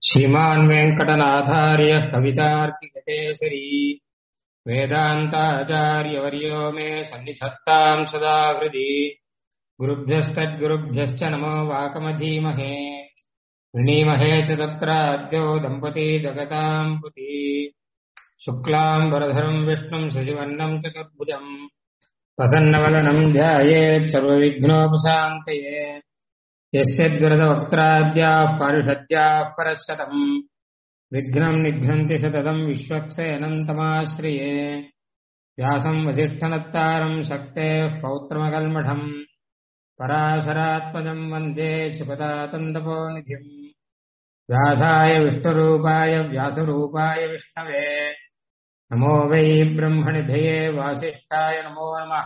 श्रीमान् वेङ्कटनाथार्यः कवितार्किककेसरी वेदान्ताचार्यवर्यो मे सन्निधत्ताम् सदा हृदि गुरुभ्यस्तद्गुरुभ्यश्च नमो वाकमधीमहे वृणीमहे च तत्राद्यो दम्पती जगताम् पुती शुक्लाम् वरधरम् विष्णुम् शशिवर्णम् चतुर्भुजम् प्रसन्नवदनम् ध्यायेत् सर्वविघ्नोपशान्तये यस्य द्वरदवक्त्राद्याः पारिषद्याः परशतम् विघ्नम् निघ्नन्ति सततम् विश्वक्सेनन्तमाश्रिये व्यासम् वसिष्ठनत्तारम् शक्तेः पौत्रमकल्मषम् पराशरात्मजम् वन्दे सुपदातन्दपोनिधिम् व्यासाय विष्णुरूपाय व्यासरूपाय विष्णवे नमो वै ब्रह्मनिधये वासिष्ठाय नमो नमः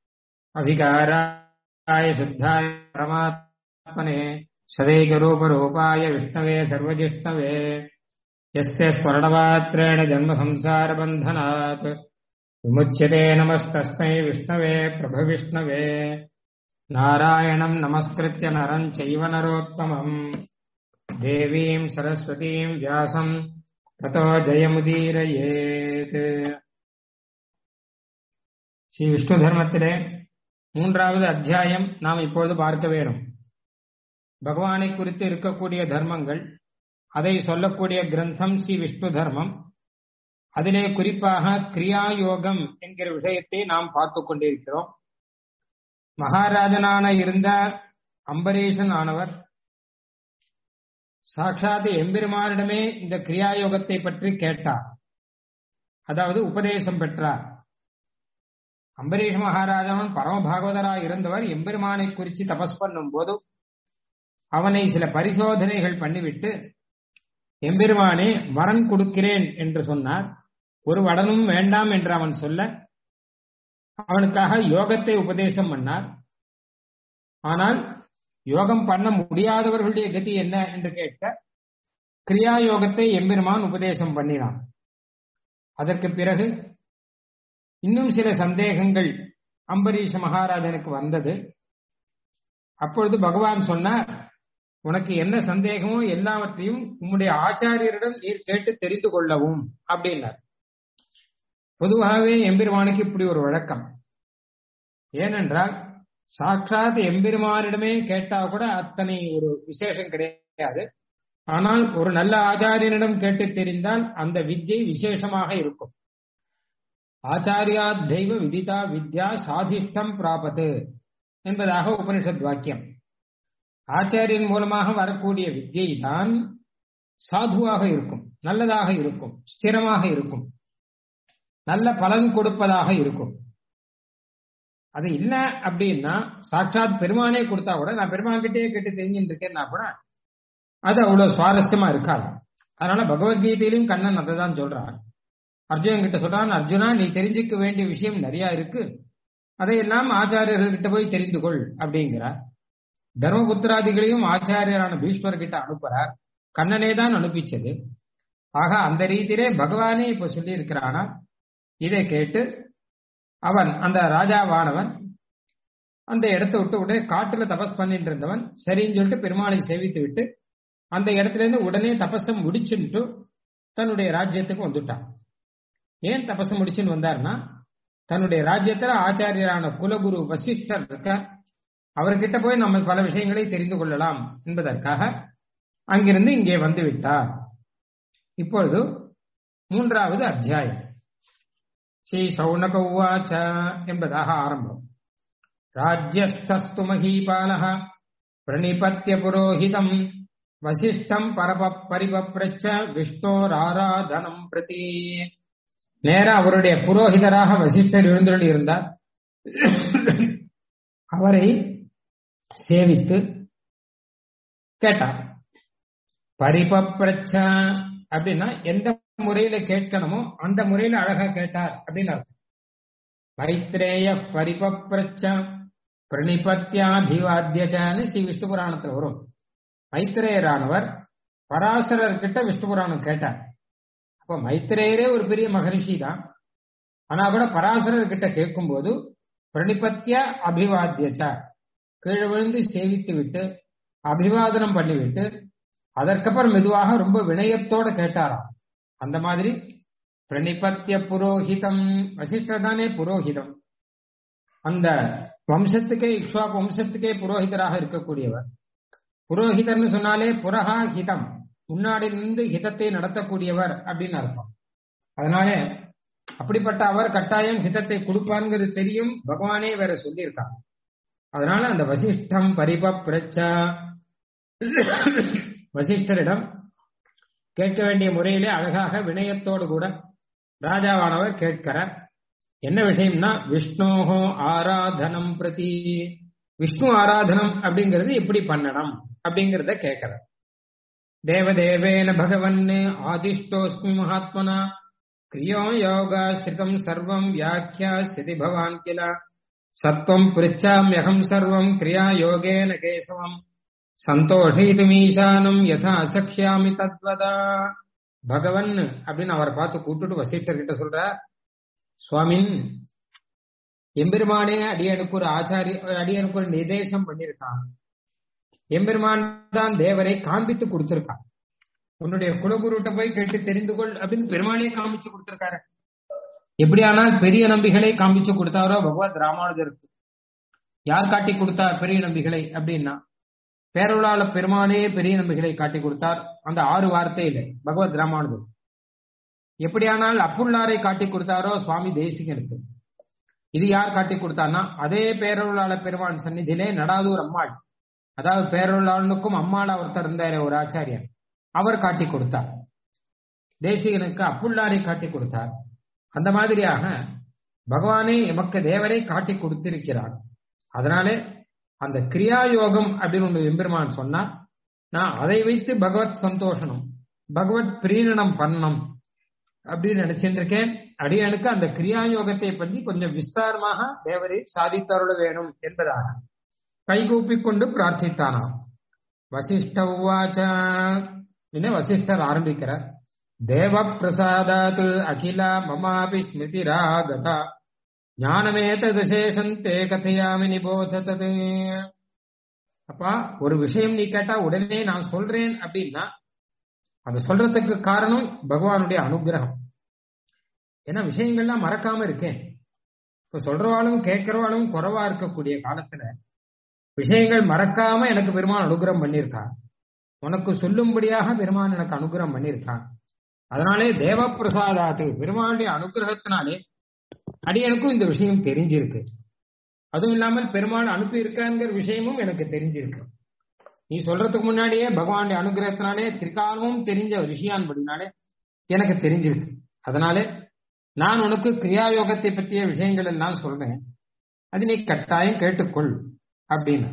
अभिकाराय शुद्धाय परमात्मने सदैकरूपरूपाय विष्णवे सर्वजिष्णवे यस्य स्मरणमात्रेण जन्मसंसारबन्धनात् विमुच्यते नमस्तस्मै विष्णवे प्रभविष्णवे नारायणम् नमस्कृत्य नरम् चैव नरोत्तमम् देवीम् सरस्वतीम् व्यासम् ततो ஜெயமுதீரயேத் ஸ்ரீ விஷ்ணு தர்மத்திலே மூன்றாவது அத்தியாயம் நாம் இப்பொழுது பார்க்க வேண்டும் பகவானை குறித்து இருக்கக்கூடிய தர்மங்கள் அதை சொல்லக்கூடிய கிரந்தம் ஸ்ரீ விஷ்ணு தர்மம் அதிலே குறிப்பாக கிரியா யோகம் என்கிற விஷயத்தை நாம் பார்த்து கொண்டிருக்கிறோம் மகாராஜனான இருந்த அம்பரீஷன் ஆனவர் சாட்சாத் எம்பெருமானிடமே இந்த கிரியாயோகத்தை பற்றி கேட்டார் அதாவது உபதேசம் பெற்றார் அம்பரீஷ மகாராஜாவன் பரமபாகவதராக இருந்தவர் எம்பெருமானை குறித்து தபஸ் பண்ணும் போது அவனை சில பரிசோதனைகள் பண்ணிவிட்டு எம்பெருமானே வரன் கொடுக்கிறேன் என்று சொன்னார் ஒரு வடனும் வேண்டாம் என்று அவன் சொல்ல அவனுக்காக யோகத்தை உபதேசம் பண்ணார் ஆனால் யோகம் பண்ண முடியாதவர்களுடைய கதி என்ன என்று கேட்க கிரியா யோகத்தை எம்பெருமான் உபதேசம் பண்ணினான் அதற்கு பிறகு இன்னும் சில சந்தேகங்கள் அம்பரீஷ மகாராஜனுக்கு வந்தது அப்பொழுது பகவான் சொன்னார் உனக்கு என்ன சந்தேகமோ எல்லாவற்றையும் உம்முடைய ஆச்சாரியரிடம் நீர் கேட்டு தெரிந்து கொள்ளவும் அப்படின்னார் பொதுவாகவே எம்பெருமானுக்கு இப்படி ஒரு வழக்கம் ஏனென்றால் சாட்சாத் எம்பெருமானிடமே கேட்டா கூட அத்தனை ஒரு விசேஷம் கிடையாது ஆனால் ஒரு நல்ல ஆச்சாரியனிடம் கேட்டு தெரிந்தால் அந்த வித்யை விசேஷமாக இருக்கும் ஆச்சாரியா தெய்வ விதிதா வித்யா சாதிஷ்டம் பிராபத்து என்பதாக உபனிஷத் வாக்கியம் ஆச்சாரியன் மூலமாக வரக்கூடிய வித்யை தான் சாதுவாக இருக்கும் நல்லதாக இருக்கும் ஸ்திரமாக இருக்கும் நல்ல பலன் கொடுப்பதாக இருக்கும் அது இல்ல அப்படின்னா சாட்சாத் பெருமானே கொடுத்தா கூட நான் பெருமான்கிட்டயே கேட்டு தெரிஞ்சுட்டு இருக்கேன்னா கூட அது அவ்வளவு சுவாரஸ்யமா இருக்காது அதனால பகவத்கீதையிலும் கண்ணன் அதை தான் சொல்றான் அர்ஜுனன் கிட்ட சொல்றான் அர்ஜுனா நீ தெரிஞ்சுக்க வேண்டிய விஷயம் நிறைய இருக்கு அதையெல்லாம் ஆச்சாரியர்கள் கிட்ட போய் தெரிந்து கொள் அப்படிங்கிறார் தர்மபுத்திராதிகளையும் ஆச்சாரியரான பீஷ்மர் கிட்ட அனுப்புறார் கண்ணனே தான் அனுப்பிச்சது ஆக அந்த ரீதியிலே பகவானே இப்ப சொல்லி இருக்கிறானா இதை கேட்டு அவன் அந்த ராஜாவானவன் அந்த இடத்த விட்டு உடனே காட்டுல தபஸ் பண்ணிட்டு இருந்தவன் சரின்னு சொல்லிட்டு பெருமாளை சேவித்து விட்டு அந்த இடத்துல இருந்து உடனே தபஸை முடிச்சுட்டு தன்னுடைய ராஜ்யத்துக்கு வந்துட்டான் ஏன் தபஸை முடிச்சுன்னு வந்தார்னா தன்னுடைய ராஜ்யத்துல ஆச்சாரியரான குலகுரு வசிஷ்டர் இருக்க அவர்கிட்ட போய் நம்ம பல விஷயங்களை தெரிந்து கொள்ளலாம் என்பதற்காக அங்கிருந்து இங்கே வந்து விட்டார் இப்பொழுது மூன்றாவது அத்தியாயம் ஸ்ரீ சௌனக உவாச்ச என்பதாக ஆரம்பம் ராஜ்யஸ்தஸ்து மகீபால பிரணிபத்திய புரோஹிதம் வசிஷ்டம் பரப பரிபப்ரச்ச விஷ்ணோராராதனம் பிரதி நேர அவருடைய புரோஹிதராக வசிஷ்டர் எழுந்தருள் இருந்தார் அவரை சேவித்து கேட்டார் பரிபப்ரச்ச அப்படின்னா எந்த முறையில கேட்கணுமோ அந்த முறையில அழகா கேட்டார் அப்படின்னு அர்த்தம் மைத்ரேய பரிபப்ரச்ச பிரணிபத்தியாபிவாத்தியச்சான்னு ஸ்ரீ விஷ்ணு புராணத்துல வரும் மைத்ரேயரானவர் பராசரர் கிட்ட விஷ்ணு புராணம் கேட்டார் அப்ப மைத்ரேயரே ஒரு பெரிய மகரிஷி தான் ஆனா கூட பராசரர் கிட்ட கேட்கும்போது பிரணிபத்திய அபிவாத்தியச்ச கீழே விழுந்து சேவித்து விட்டு அபிவாதனம் பண்ணிவிட்டு அதற்கப்புறம் மெதுவாக ரொம்ப வினயத்தோட கேட்டாராம் அந்த மாதிரி பிரணிபத்திய புரோஹிதம் வசிஷ்டர் தானே புரோஹிதம் அந்த வம்சத்துக்கே இக்ஷ்வாக்கு வம்சத்துக்கே புரோஹிதராக இருக்கக்கூடியவர் புரோஹிதர்னு சொன்னாலே புரஹா ஹிதம் முன்னாடி நின்று ஹிதத்தை நடத்தக்கூடியவர் அப்படின்னு அர்த்தம் அதனால அப்படிப்பட்ட அவர் கட்டாயம் ஹிதத்தை கொடுப்பாருங்கிறது தெரியும் பகவானே வேற சொல்லியிருக்காங்க அதனால அந்த வசிஷ்டம் பரிபப்ரச்ச வசிஷ்டரிடம் கேட்க வேண்டிய முறையிலே அழகாக வினயத்தோடு கூட ராஜாவானவர் கேட்கிறார் என்ன விஷயம்னா விஷ்ணோஹோ ஆராதனம் பிரதி விஷ்ணு ஆராதனம் அப்படிங்கிறது எப்படி பண்ணணும் அப்படிங்கிறத கேட்கிறார் தேவதேவேன பகவன் ஆதிஷ்டோஸ்மி மகாத்மனா கிரியோ யோகா ஸ்ரிதம் சர்வம் வியாக்கியா சிதி பவான் கில சத்வம் பிருச்சாமியகம் சர்வம் கிரியா யோகேன கேசவம் சந்தோஷயிதுமீசானம் யதா அசக்ஷாமி தத்வதா பகவன் அப்படின்னு அவரை பார்த்து கூப்பிட்டுட்டு வசிஷ்டர் கிட்ட சொல்ற சுவாமின் எம்பெருமானே அடியனுக்கு ஒரு ஆச்சாரி அடியனுக்கு ஒரு நிர்தேசம் பண்ணியிருக்கான் எம்பெருமான் தான் தேவரை காண்பித்து கொடுத்திருக்கான் உன்னுடைய குலகுருட்ட போய் கேட்டு தெரிந்து கொள் அப்படின்னு பெருமானே காமிச்சு கொடுத்திருக்காரு எப்படியானால் பெரிய நம்பிகளை காமிச்சு கொடுத்தாரோ பகவத் ராமானுஜருக்கு யார் காட்டி கொடுத்தார் பெரிய நம்பிகளை அப்படின்னா பேரொழாள பெருமானே பெரிய நம்பிகளை காட்டி கொடுத்தார் அந்த ஆறு வார்த்தையில பகவத் ராமானுஜர் எப்படியானால் அப்புள்ளாரை காட்டி கொடுத்தாரோ சுவாமி தேசிகனுக்கு இது யார் காட்டி கொடுத்தார்னா அதே பேரொழாள பெருமான் சந்நிதியிலே நடாதூர் அம்மாள் அதாவது பேரொழாளனுக்கும் அம்மாள் ஒருத்தர் இருந்தார் ஒரு ஆச்சாரியன் அவர் காட்டி கொடுத்தார் தேசிகனுக்கு அப்புள்ளாரை காட்டி கொடுத்தார் அந்த மாதிரியாக பகவானே எமக்கு தேவரை காட்டி கொடுத்திருக்கிறார் அதனாலே அந்த கிரியா யோகம் அப்படின்னு ஒன்று எம்பெருமான் சொன்னா நான் அதை வைத்து பகவத் சந்தோஷனம் பகவத் பிரீணனம் பண்ணணும் அப்படின்னு நினைச்சிட்டு இருக்கேன் அடியனுக்கு அந்த கிரியா யோகத்தை பற்றி கொஞ்சம் விஸ்தாரமாக தேவரை சாதித்தருள வேணும் என்பதாக கைகூப்பிக் கொண்டு பிரார்த்தித்தானாம் வசிஷ்ட உவாச்ச வசிஷ்டர் ஆரம்பிக்கிறார் தேவ பிரசாதாத் அகில மமாபி ஸ்மிருதிராகதா ஞானமேதசேஷந்தே கதையாமி நிபோதத்தது அப்பா ஒரு விஷயம் நீ கேட்டா உடனே நான் சொல்றேன் அப்படின்னா அதை சொல்றதுக்கு காரணம் பகவானுடைய அனுகிரகம் ஏன்னா விஷயங்கள்லாம் மறக்காம இருக்கேன் இப்ப சொல்றவாளும் கேட்கிறவாளும் குறைவா இருக்கக்கூடிய காலத்துல விஷயங்கள் மறக்காம எனக்கு பெருமான் அனுகிரகம் பண்ணியிருக்கான் உனக்கு சொல்லும்படியாக பெருமான் எனக்கு அனுகிரகம் பண்ணியிருக்கான் அதனாலே தேவ பிரசாதாத்து பெருமானுடைய அனுகிரகத்தினாலே அடியனுக்கும் இந்த விஷயம் தெரிஞ்சிருக்கு அதுவும் இல்லாமல் பெருமாள் அனுப்பி இருக்காங்கிற விஷயமும் எனக்கு தெரிஞ்சிருக்கு நீ சொல்றதுக்கு முன்னாடியே பகவானுடைய அனுகிரகத்தினாலே திரிகாலமும் தெரிஞ்ச ரிஷியான்படினாலே எனக்கு தெரிஞ்சிருக்கு அதனாலே நான் உனக்கு கிரியாயோகத்தை பற்றிய விஷயங்கள் எல்லாம் சொல்றேன் அது நீ கட்டாயம் கேட்டுக்கொள் அப்படின்னு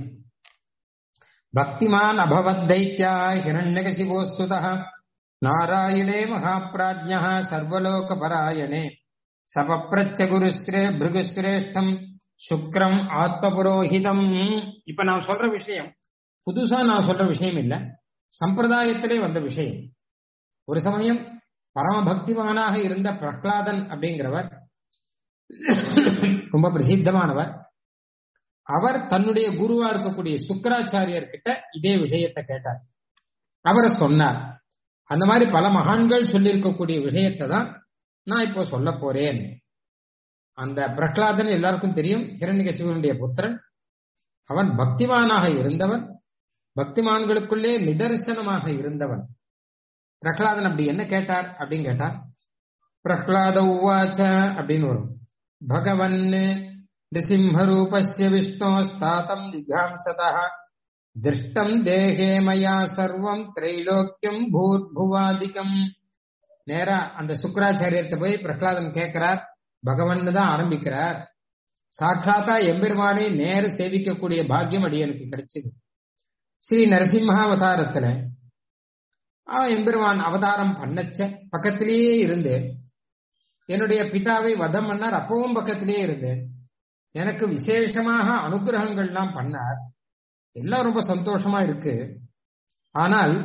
பக்திமான் அபவத் தைத்யா ஹிரண்யகசிபோஸ்துத நாராயணே மகாபிராஜ்யா சர்வலோக பராயணே சபப்ரச்ச குருஸ்ரே பிருகுஸ்ரேஷ்டம் சுக்ரம் ஆத்ம புரோஹிதம் இப்ப நான் சொல்ற விஷயம் புதுசா நான் சொல்ற விஷயம் இல்ல சம்பிரதாயத்திலே வந்த விஷயம் ஒரு சமயம் பரம பக்திமானாக இருந்த பிரஹ்லாதன் அப்படிங்கிறவர் ரொம்ப பிரசித்தமானவர் அவர் தன்னுடைய குருவா இருக்கக்கூடிய சுக்கராச்சாரியர் கிட்ட இதே விஷயத்தை கேட்டார் அவர் சொன்னார் அந்த மாதிரி பல மகான்கள் சொல்லியிருக்கக்கூடிய விஷயத்தை தான் நான் இப்போ சொல்ல போறேன் அந்த பிரகலாதன் எல்லாருக்கும் தெரியும் ஹிரண்யகசிவனுடைய புத்திரன் அவன் பக்திமானாக இருந்தவன் பக்திமான்களுக்குள்ளே நிதர்சனமாக இருந்தவன் பிரகலாதன் அப்படி என்ன கேட்டார் அப்படின்னு கேட்டார் பிரஹ்லாத உவாச்ச அப்படின்னு வரும் பகவன் நிருசிம்ஹரூபஸ்ய விஷ்ணோஸ்தாத்தம் திகாம்சதா திருஷ்டம் தேகே மயா சர்வம் திரைலோக்கியம் பூர்புவாதிகம் நேரா அந்த சுக்கராச்சாரியத்தை போய் பிரகலாதன் கேட்கிறார் பகவன் தான் ஆரம்பிக்கிறார் சாட்சாத்தா எம்பெருமானை நேர சேவிக்கக்கூடிய பாக்கியம் அடியனுக்கு கிடைச்சது ஸ்ரீ நரசிம்ம அவதாரத்துல அவன் எம்பெருமான் அவதாரம் பண்ணச்ச பக்கத்திலேயே இருந்தேன் என்னுடைய பிதாவை வதம் பண்ணார் அப்பவும் பக்கத்திலேயே இருந்தேன் எனக்கு விசேஷமாக அனுகிரகங்கள்லாம் பண்ணார் எல்லாம் ரொம்ப சந்தோஷமா இருக்கு ஆனால்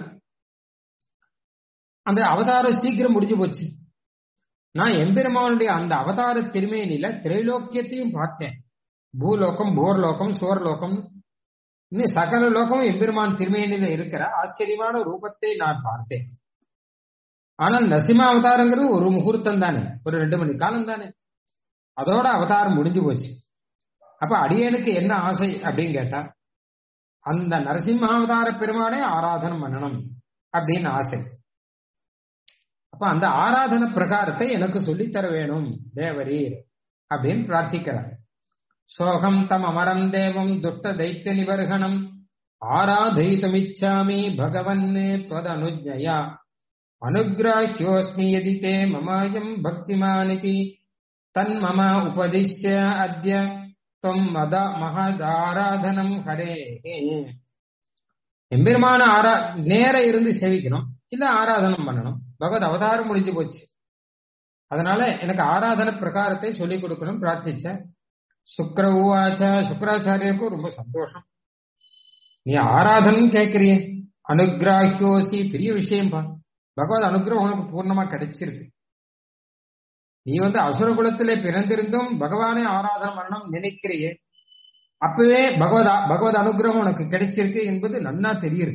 அந்த அவதாரம் சீக்கிரம் முடிஞ்சு போச்சு நான் எம்பெருமானுடைய அந்த அவதார திருமேனில திரைலோக்கியத்தையும் பார்த்தேன் பூலோகம் போர்லோகம் சுவர்லோகம் இன்னும் சகல லோகமும் எம்பெருமான் திருமேனில இருக்கிற ஆச்சரியமான ரூபத்தை நான் பார்த்தேன் ஆனால் நரசிம்ம அவதாரங்கிறது ஒரு முகூர்த்தம் தானே ஒரு ரெண்டு மணி காலம் தானே அதோட அவதாரம் முடிஞ்சு போச்சு அப்ப அடியனுக்கு என்ன ஆசை அப்படின்னு கேட்டா அந்த நரசிம்மாவதார பெருமானே ஆராதனம் பண்ணணும் அப்படின்னு ஆசை அப்ப அந்த ஆராதன பிரகாரத்தை எனக்கு சொல்லித்தர வேணும் தேவரீர் அப்படின்னு பிரார்த்திக்கிறார் சோகம் தம் அமரம் தேவம் துஷ்ட தைத்திய நிபர்கணம் ஆராதயித்துமிச்சாமி பகவன் त्वदनुज्ञया अनुग्राह्योऽस्मि यदि ते ममायम् भक्तिमानिति तन्मम उपदिश्य अद्य त्वम् मद महदाराधனம் ஹரே எம்பெருமான ஆரா நேர இருந்து சேவிக்கணும் இல்ல ஆராதனம் பண்ணணும் பகவத் அவதாரம் முடிஞ்சு போச்சு அதனால எனக்கு ஆராதன பிரகாரத்தை சொல்லிக் கொடுக்கணும் பிரார்த்திச்சேன் சுக்கர ஊவாச்சா சுக்கராச்சாரியருக்கும் ரொம்ப சந்தோஷம் நீ ஆராதனம் கேட்கிறிய அனுகிராஹியோசி பெரிய விஷயம்பா பகவத் அனுகிரகம் உனக்கு பூர்ணமா கிடைச்சிருக்கு நீ வந்து அசுர குலத்திலே பிறந்திருந்தும் பகவானே ஆராதனம் பண்ணணும் நினைக்கிறியே அப்பவே பகவத் பகவத் அனுகிரகம் உனக்கு கிடைச்சிருக்கு என்பது நன்னா தெரியுது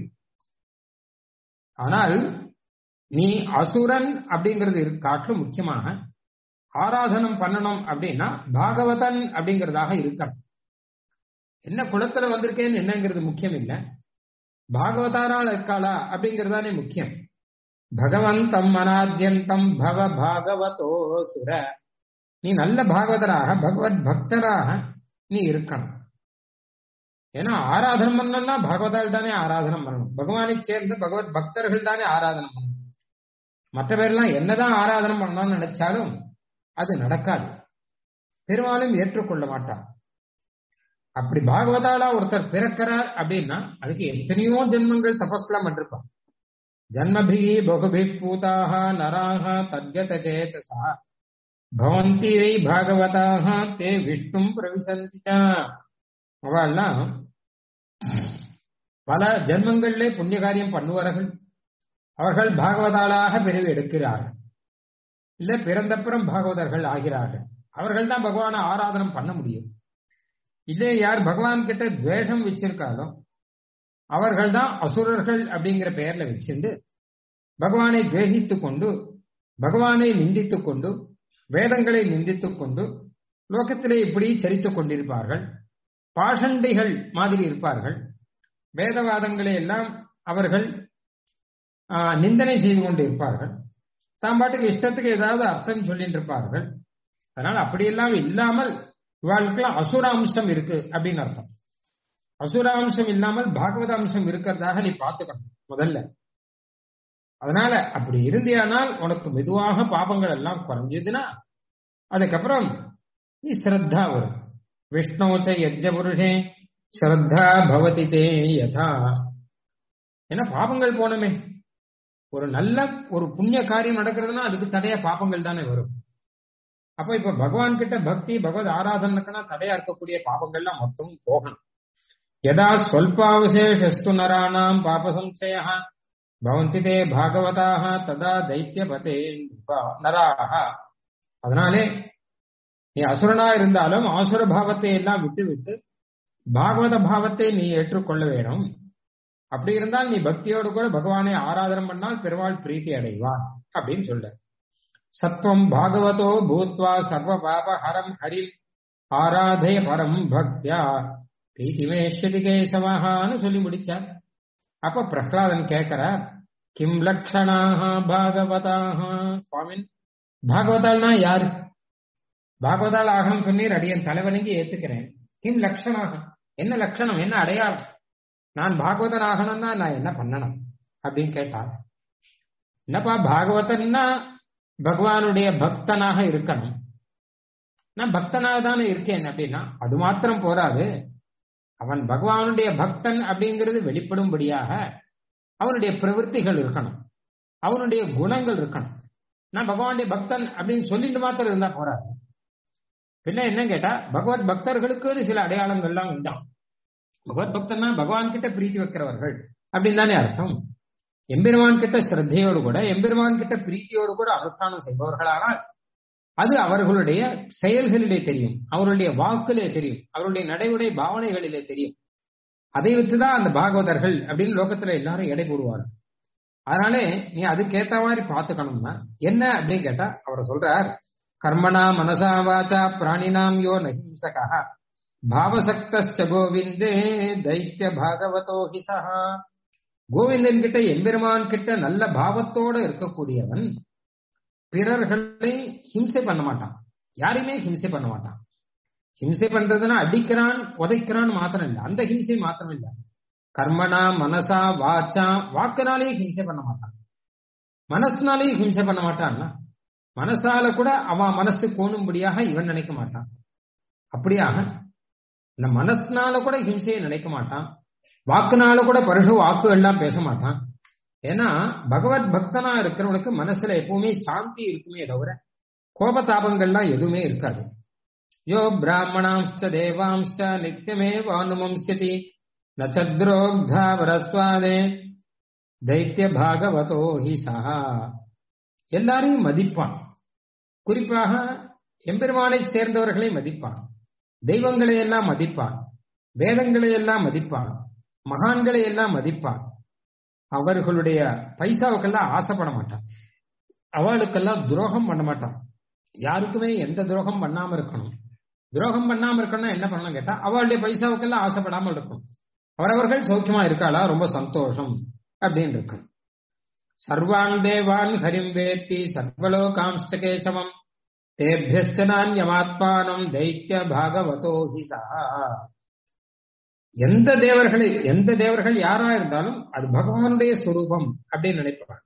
ஆனால் நீ அசுரன் அப்படிங்கிறது காட்டிலும் முக்கியமாக ஆராதனம் பண்ணணும் அப்படின்னா பாகவதன் அப்படிங்கிறதாக இருக்கணும் என்ன குலத்துல வந்திருக்கேன்னு என்னங்கிறது முக்கியம் இல்லை பாகவதாரால் இருக்காளா அப்படிங்கறதானே முக்கியம் பகவந்தம் அனாத்யந்தம் பவ பாகவதோ சுர நீ நல்ல பாகவதராக பகவத் பக்தராக நீ இருக்கணும் ஏன்னா ஆராதனம் பண்ணணும்னா பகவதால் தானே ஆராதனம் பண்ணணும் பகவானை சேர்ந்து பகவத் பக்தர்கள் தானே ஆராதனம் பண்ணணும் மற்ற பேர்லாம் என்னதான் ஆராதனம் பண்ணணும்னு நினைச்சாலும் அது நடக்காது பெரும்பாலும் ஏற்றுக்கொள்ள மாட்டார் அப்படி பாகவதாலா ஒருத்தர் பிறக்கிறார் அப்படின்னா அதுக்கு எத்தனையோ ஜென்மங்கள் தபஸ்லாம் பண்ணிருப்பான் ஜன்மபிகி பகுபி பூதாக நராக தத்யத சேதசா பவந்தி வை பாகவதாக தே விஷ்ணும் பிரவிசந்தி அவெல்லாம் பல ஜென்மங்களிலே புண்ணிய காரியம் பண்ணுவார்கள் அவர்கள் பாகவதாளாக பிரிவு எடுக்கிறார்கள் இல்ல பிறந்தப்புறம் பாகவதர்கள் ஆகிறார்கள் அவர்கள் தான் பகவானை ஆராதனம் பண்ண முடியும் இதே யார் பகவான் கிட்ட துவேஷம் வச்சிருக்காலோ அவர்கள் தான் அசுரர்கள் அப்படிங்கிற பெயர்ல வச்சிருந்து பகவானை துவேகித்து கொண்டு பகவானை நிந்தித்துக் கொண்டு வேதங்களை நிந்தித்துக் கொண்டு லோகத்திலே இப்படி சரித்துக் கொண்டிருப்பார்கள் பாஷண்டைகள் மாதிரி இருப்பார்கள் வேதவாதங்களை எல்லாம் அவர்கள் நிந்தனை செய்து கொண்டு இருப்பார்கள் தாம் பாட்டுக்கு இஷ்டத்துக்கு ஏதாவது அர்த்தம் சொல்லிட்டு இருப்பார்கள் அதனால் அப்படியெல்லாம் இல்லாமல் இவாளுக்கெல்லாம் அசுர அம்சம் இருக்கு அப்படின்னு அர்த்தம் அசுர அம்சம் இல்லாமல் பாகவத அம்சம் இருக்கிறதாக நீ பார்த்துக்கணும் முதல்ல அதனால அப்படி இருந்தியானால் உனக்கு மெதுவாக பாபங்கள் எல்லாம் குறைஞ்சதுன்னா அதுக்கப்புறம் நீ ஸ்ரத்தா வரும் விஷ்ணோச்ச யஜ்ஜ புருஷே ஸ்ரத்தா பவதி தே யதா ஏன்னா பாபங்கள் போனமே ஒரு நல்ல ஒரு புண்ணிய காரியம் நடக்கிறதுனா அதுக்கு தடையா பாபங்கள் தானே வரும் அப்ப இப்ப பகவான் கிட்ட பக்தி பகவத் ஆராதனைக்குனா தடையா இருக்கக்கூடிய பாபங்கள்லாம் மொத்தம் போகணும் யதா ஸ்வல்பாவசேஷஸ்து நராணாம் பாபசம்சய பவந்தி தே பாகவதாக ததா தைத்தியபதே நராக அதனாலே நீ அசுரனா இருந்தாலும் ஆசுர பாவத்தை எல்லாம் விட்டு விட்டு பாகவத பாவத்தை நீ ஏற்றுக்கொள்ள வேணும் அப்படி இருந்தால் நீ பக்தியோடு கூட பகவானை ஆராதனம் பண்ணால் பெருமாள் பிரீத்தி அடைவான் அப்படின்னு சொல்ல சத்வம் பாகவதோ பூத்வா சர்வ பாப ஹரம் ஹரி ஆராதய பரம் பக்தியா பிரீத்திமேஷதி கேசவஹான்னு சொல்லி முடிச்சார் அப்ப பிரகலாதன் கேட்கிறார் கிம் லக்ஷணாக பாகவதாக சுவாமின் பாகவதால்னா யாரு பாகவதால் ஆகணும் சொன்னீர் அடியன் தலைவனுக்கு ஏத்துக்கிறேன் கிம் லக்ஷணாக என்ன லட்சணம் என்ன அடையாளம் நான் பாகவதன் ஆகணும்னா நான் என்ன பண்ணணும் அப்படின்னு கேட்டார் என்னப்பா பாகவதன்னா பகவானுடைய பக்தனாக இருக்கணும் நான் பக்தனாக தானே இருக்கேன் அப்படின்னா அது மாத்திரம் போராது அவன் பகவானுடைய பக்தன் அப்படிங்கிறது வெளிப்படும்படியாக அவனுடைய பிரவൃத்திகள் இருக்கணும் அவனுடைய குணங்கள் இருக்கணும் நான் பகவானுடைய பக்தன் அப்படின்னு சொல்லிட்டு மாத்திரம் இருந்தா போறாது பின்ன என்ன கேட்டா பகவத் பக்தர்களுக்கு சில அடையாளங்கள்லாம் உண்டாம் பகவத் பக்தன்னா பகவான் கிட்ட பிரீத்தி வைக்கிறவர்கள் அப்படின்னு தானே அர்த்தம் எம்பெருமான் கிட்ட ஸ்ரத்தையோடு கூட எம்பெருமான் கிட்ட பிரீத்தியோடு கூட அனுஷ்டானம் செய்பவர்களானால் அது அவர்களுடைய செயல்களிலே தெரியும் அவருடைய வாக்கிலே தெரியும் அவருடைய நடைமுறை பாவனைகளிலே தெரியும் அதை வச்சுதான் அந்த பாகவதர்கள் அப்படின்னு லோகத்துல எல்லாரும் எடை போடுவார் அதனால நீ அதுக்கேத்த மாதிரி பாத்துக்கணும்னா என்ன அப்படின்னு கேட்டா அவர் சொல்றார் கர்மணா மனசா வாச்சா பிராணினாம் யோ நஹிம்சகா பாவசக்த கோவிந்தே தைத்திய பாகவதோ ஹிசா கோவிந்தன் கிட்ட எம்பெருமான் கிட்ட நல்ல பாவத்தோட இருக்கக்கூடியவன் பிறர்களை ஹிம்சை பண்ண மாட்டான் யாரையுமே ஹிம்சை பண்ண மாட்டான் ஹிம்சை பண்றதுன்னா அடிக்கிறான் உதைக்கிறான் மாத்திரம் இல்ல அந்த ஹிம்சை மாத்திரம் இல்ல கர்மனா மனசா வாச்சா வாக்குனாலேயும் ஹிம்சை பண்ண மாட்டான் மனசுனாலேயும் ஹிம்சை பண்ண மாட்டான்னா மனசால கூட அவன் மனசு கோணும்படியாக இவன் நினைக்க மாட்டான் அப்படியாக இந்த மனசுனால கூட ஹிம்சையை நினைக்க மாட்டான் வாக்குனால கூட பருஷ வாக்கு எல்லாம் பேச மாட்டான் ஏன்னா பகவத் பக்தனா இருக்கிறவனுக்கு மனசுல எப்பவுமே சாந்தி இருக்குமே தவிர கோபதாபங்கள்லாம் எதுவுமே இருக்காது யோ பிராமணாம்ச தேவாம்ச நித்தியமே வானுமம்சதி நச்சத்ரோக்தா வரஸ்வாதே தைத்திய பாகவதோ ஹி சஹா எல்லாரையும் மதிப்பான் குறிப்பாக எம்பெருமானை சேர்ந்தவர்களை மதிப்பான் தெய்வங்களை எல்லாம் மதிப்பான் வேதங்களை எல்லாம் மதிப்பான் மகான்களை எல்லாம் மதிப்பான் அவர்களுடைய பைசாவுக்கெல்லாம் ஆசைப்பட மாட்டான் அவளுக்கெல்லாம் துரோகம் பண்ண மாட்டான் யாருக்குமே எந்த துரோகம் பண்ணாம இருக்கணும் துரோகம் பண்ணாம இருக்கணும்னா என்ன பண்ணலாம் கேட்டா அவளுடைய பைசாவுக்கெல்லாம் ஆசைப்படாமல் இருக்கணும் அவரவர்கள் சௌக்கியமா இருக்காளா ரொம்ப சந்தோஷம் அப்படின்னு இருக்கு சர்வான் தேவான் ஹரிம் வேத்தி சர்வலோகாம்ஷ்ட கேசவம் தேபியஸ்ட நான்யமாத்மானம் தைத்திய பாகவதோ ஹிசா எந்த தேவர்களை எந்த தேவர்கள் யாரா இருந்தாலும் அது பகவானுடைய சுரூபம் அப்படின்னு நினைப்பாங்க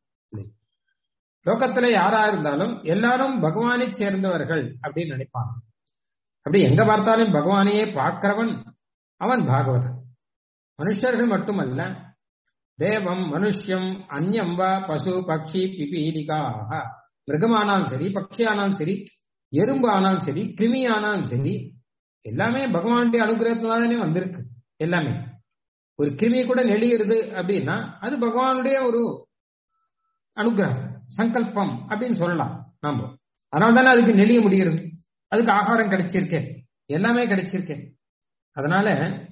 லோகத்துல யாரா இருந்தாலும் எல்லாரும் பகவானை சேர்ந்தவர்கள் அப்படின்னு நினைப்பாங்க அப்படி எங்க பார்த்தாலும் பகவானையே பார்க்கிறவன் அவன் பாகவதன் மனுஷர்கள் மட்டுமல்ல தேவம் மனுஷியம் அந்யம் வா பசு பக்ஷி பிபீலிகாக மிருகமானாலும் சரி பக்ஷி ஆனாலும் சரி எறும்பு ஆனாலும் சரி கிருமி ஆனாலும் சரி எல்லாமே பகவானுடைய அனுகிரகத்தினாலே வந்திருக்கு எல்லாமே ஒரு கிருமி கூட நெளியிறது அப்படின்னா அது பகவானுடைய ஒரு அனுகிரகம் சங்கல்பம் அப்படின்னு சொல்லலாம் நாம அதனால தானே அதுக்கு நெளிய முடிகிறது அதுக்கு ஆகாரம் கிடைச்சிருக்கேன் எல்லாமே கிடைச்சிருக்கேன் அதனால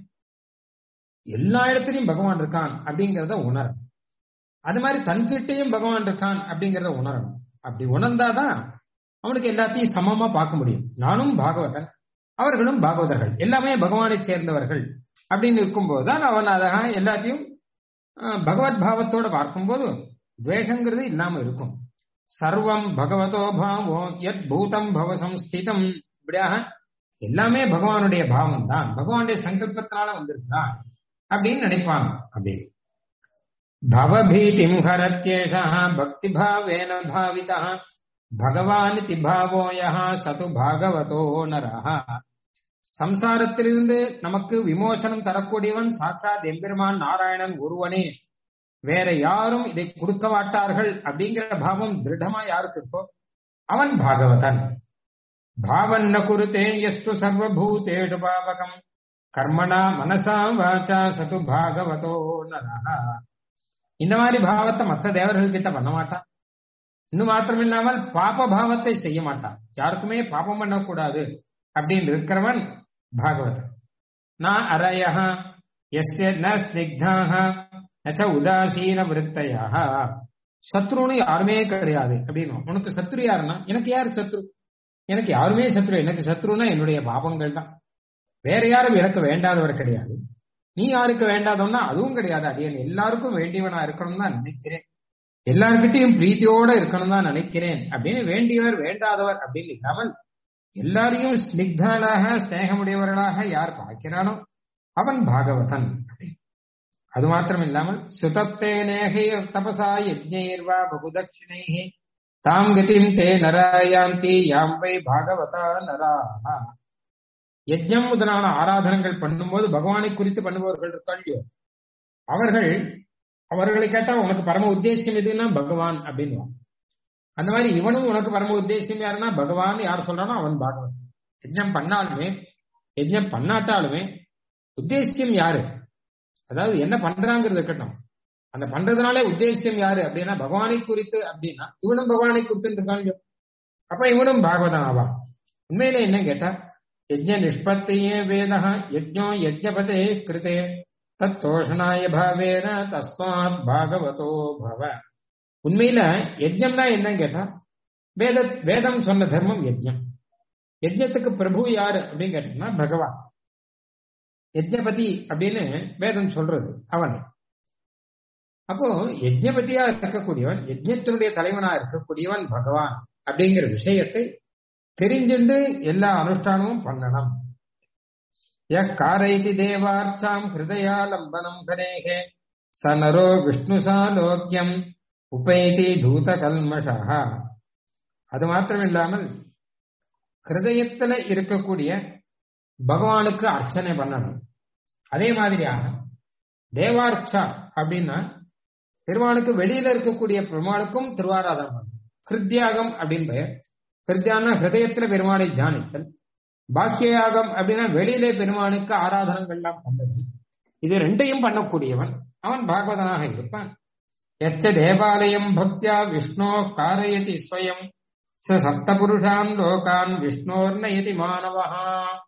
எல்லா இடத்துலயும் பகவான் இருக்கான் அப்படிங்கிறத உணரணும் அது மாதிரி தன்கிட்டையும் பகவான் இருக்கான் அப்படிங்கிறத உணரணும் அப்படி உணர்ந்தாதான் அவனுக்கு எல்லாத்தையும் சமமா பார்க்க முடியும் நானும் பாகவதன் அவர்களும் பாகவதர்கள் எல்லாமே பகவானை சேர்ந்தவர்கள் அப்படின்னு இருக்கும்போது தான் அவன் அழகா எல்லாத்தையும் பகவத் பாவத்தோட பார்க்கும்போது துவேஷங்கிறது இல்லாம இருக்கும் சர்வம் பகவதோ பாவோ எத் பூதம் பவ சம்ஸ்திதம் இப்படியாக எல்லாமே பகவானுடைய பாவம் தான் பகவானுடைய சங்கல்பத்தினால வந்திருக்கிறான் அப்படின்னு நினைப்பாங்க அப்படி பவபீதிம் ஹரத்யேஷா பக்தி பாவேன பாவிதா பகவான் பாவோயா சது பாகவதோ நரஹா சம்சாரத்திலிருந்து நமக்கு விமோசனம் தரக்கூடியவன் சாட்சாத் எம்பெருமான் நாராயணன் ஒருவனே வேற யாரும் இதை கொடுக்க மாட்டார்கள் அப்படிங்கிற பாவம் திருடமா யாருக்கு இருக்கோ அவன் பாகவதன் பாவன்ன குருத்தே எஸ்து சர்வபூதேஷு பாவகம் கர்மணா மனசா வாச்சா சது பாகவதோ நரஹா இந்த மாதிரி பாவத்தை மற்ற தேவர்கள் கிட்ட பண்ண மாட்டான் இன்னும் மாத்திரம் இல்லாமல் பாப பாவத்தை செய்ய மாட்டான் யாருக்குமே பாபம் பண்ணக்கூடாது அப்படின்னு இருக்கிறவன் பாகவதன் நான் அரய எஸ்ய ந ஸ்னிக்தாக நச்ச உதாசீன விருத்தையாக சத்ருன்னு யாருமே கிடையாது அப்படின்னு உனக்கு சத்ரு யாருன்னா எனக்கு யார் சத்ரு எனக்கு யாருமே சத்ரு எனக்கு சத்ருன்னா என்னுடைய பாபங்கள் தான் வேற யாரும் எனக்கு வேண்டாதவர் கிடையாது நீ யாருக்கு வேண்டாதோன்னா அதுவும் கிடையாது அடியன் எல்லாருக்கும் வேண்டியவனா இருக்கணும் தான் நினைக்கிறேன் எல்லார்கிட்டையும் பிரீத்தியோட இருக்கணும் தான் நினைக்கிறேன் அப்படின்னு வேண்டியவர் வேண்டாதவர் அப்படின்னு இல்லாமல் எல்லாரையும் ஸ்னிக்தாளாக ஸ்நேகமுடையவர்களாக யார் பார்க்கிறானோ அவன் பாகவதன் அது மாத்திரம் இல்லாமல் சுதப்தே நேகை தபசா யஜ்ஞைர்வா பகுதட்சிணைஹி தாம் கதிம் தே நராயாந்தி யாம் வை பாகவதா நராஹா யஜ்ஞம் முதலான ஆராதனங்கள் பண்ணும்போது பகவானை குறித்து பண்ணுபவர்கள் இருக்காளியோ அவர்கள் அவர்களை கேட்டா உனக்கு பரம உத்தேசியம் எதுன்னா பகவான் அப்படின்னு அந்த மாதிரி இவனும் உனக்கு பரம உத்தேசியம் யாருன்னா பகவான் யார் சொல்றானோ அவன் பாகவன் யஜ்ஞம் பண்ணாலுமே யஜ்ஞம் பண்ணாட்டாலுமே உத்தேசியம் யாரு அதாவது என்ன பண்றாங்கிறது இருக்கட்டும் அந்த பண்றதுனாலே உத்தேசியம் யாரு அப்படின்னா பகவானை குறித்து அப்படின்னா இவனும் பகவானை குறித்து இருக்காங்க அப்ப இவனும் பாகவதன் ஆவான் உண்மையில என்ன கேட்டா யஜ்ஞ நிஷ்பத்தியே வேதா யஜ்ஞோ யஜ்ஞபதே கிருதே தத்தோஷனாய பாவேன தஸ்மாத் பாகவதோ பவ உண்மையில யஜ்ஞம்னா என்னன்னு கேட்டா வேத வேதம் சொன்ன தர்மம் யஜ்ஞம் யஜ்ஞத்துக்கு பிரபு யாரு அப்படின்னு கேட்டீங்கன்னா பகவான் யஜ்ஞபதி அப்படின்னு வேதம் சொல்றது அவன் அப்போ யஜ்ஞபதியா இருக்கக்கூடியவன் யஜ்ஞத்தினுடைய தலைவனா இருக்கக்கூடியவன் பகவான் அப்படிங்கிற விஷயத்தை தெரிஞ்சுண்டு எல்லா அனுஷ்டானமும் பண்ணணும் யக்காரைதி தேவார்ச்சாம் ஹிருதயாலம்பனம் கணேகே ச நரோ விஷ்ணுசாலோக்கியம் உபைதி தூத கல்மஷா அது மாத்திரம் இல்லாமல் ஹிருதயத்துல இருக்கக்கூடிய பகவானுக்கு அர்ச்சனை பண்ணணும் அதே மாதிரியாக தேவார்ச்சா அப்படின்னா பெருமாளுக்கு வெளியில இருக்கக்கூடிய பெருமாளுக்கும் திருவாராதனம் பண்ணணும் ஹிருத்யாகம் அப்படின்னு பெயர் ஹிருத்யானா ஹிருதயத்துல பெருமாளை தியானித்தல் பாக்கியாகம் அப்படின்னா வெளியிலே பெருமானுக்கு ஆராதனங்கள்லாம் பண்றது இது ரெண்டையும் பண்ணக்கூடியவன் அவன் பாகவதனாக இருப்பான் எச்ச தேவாலயம் பக்தியா விஷ்ணோ காரயதி ஸ்வயம் ச சப்தபுருஷான் லோகான் விஷ்ணோர்னயதி மாணவஹா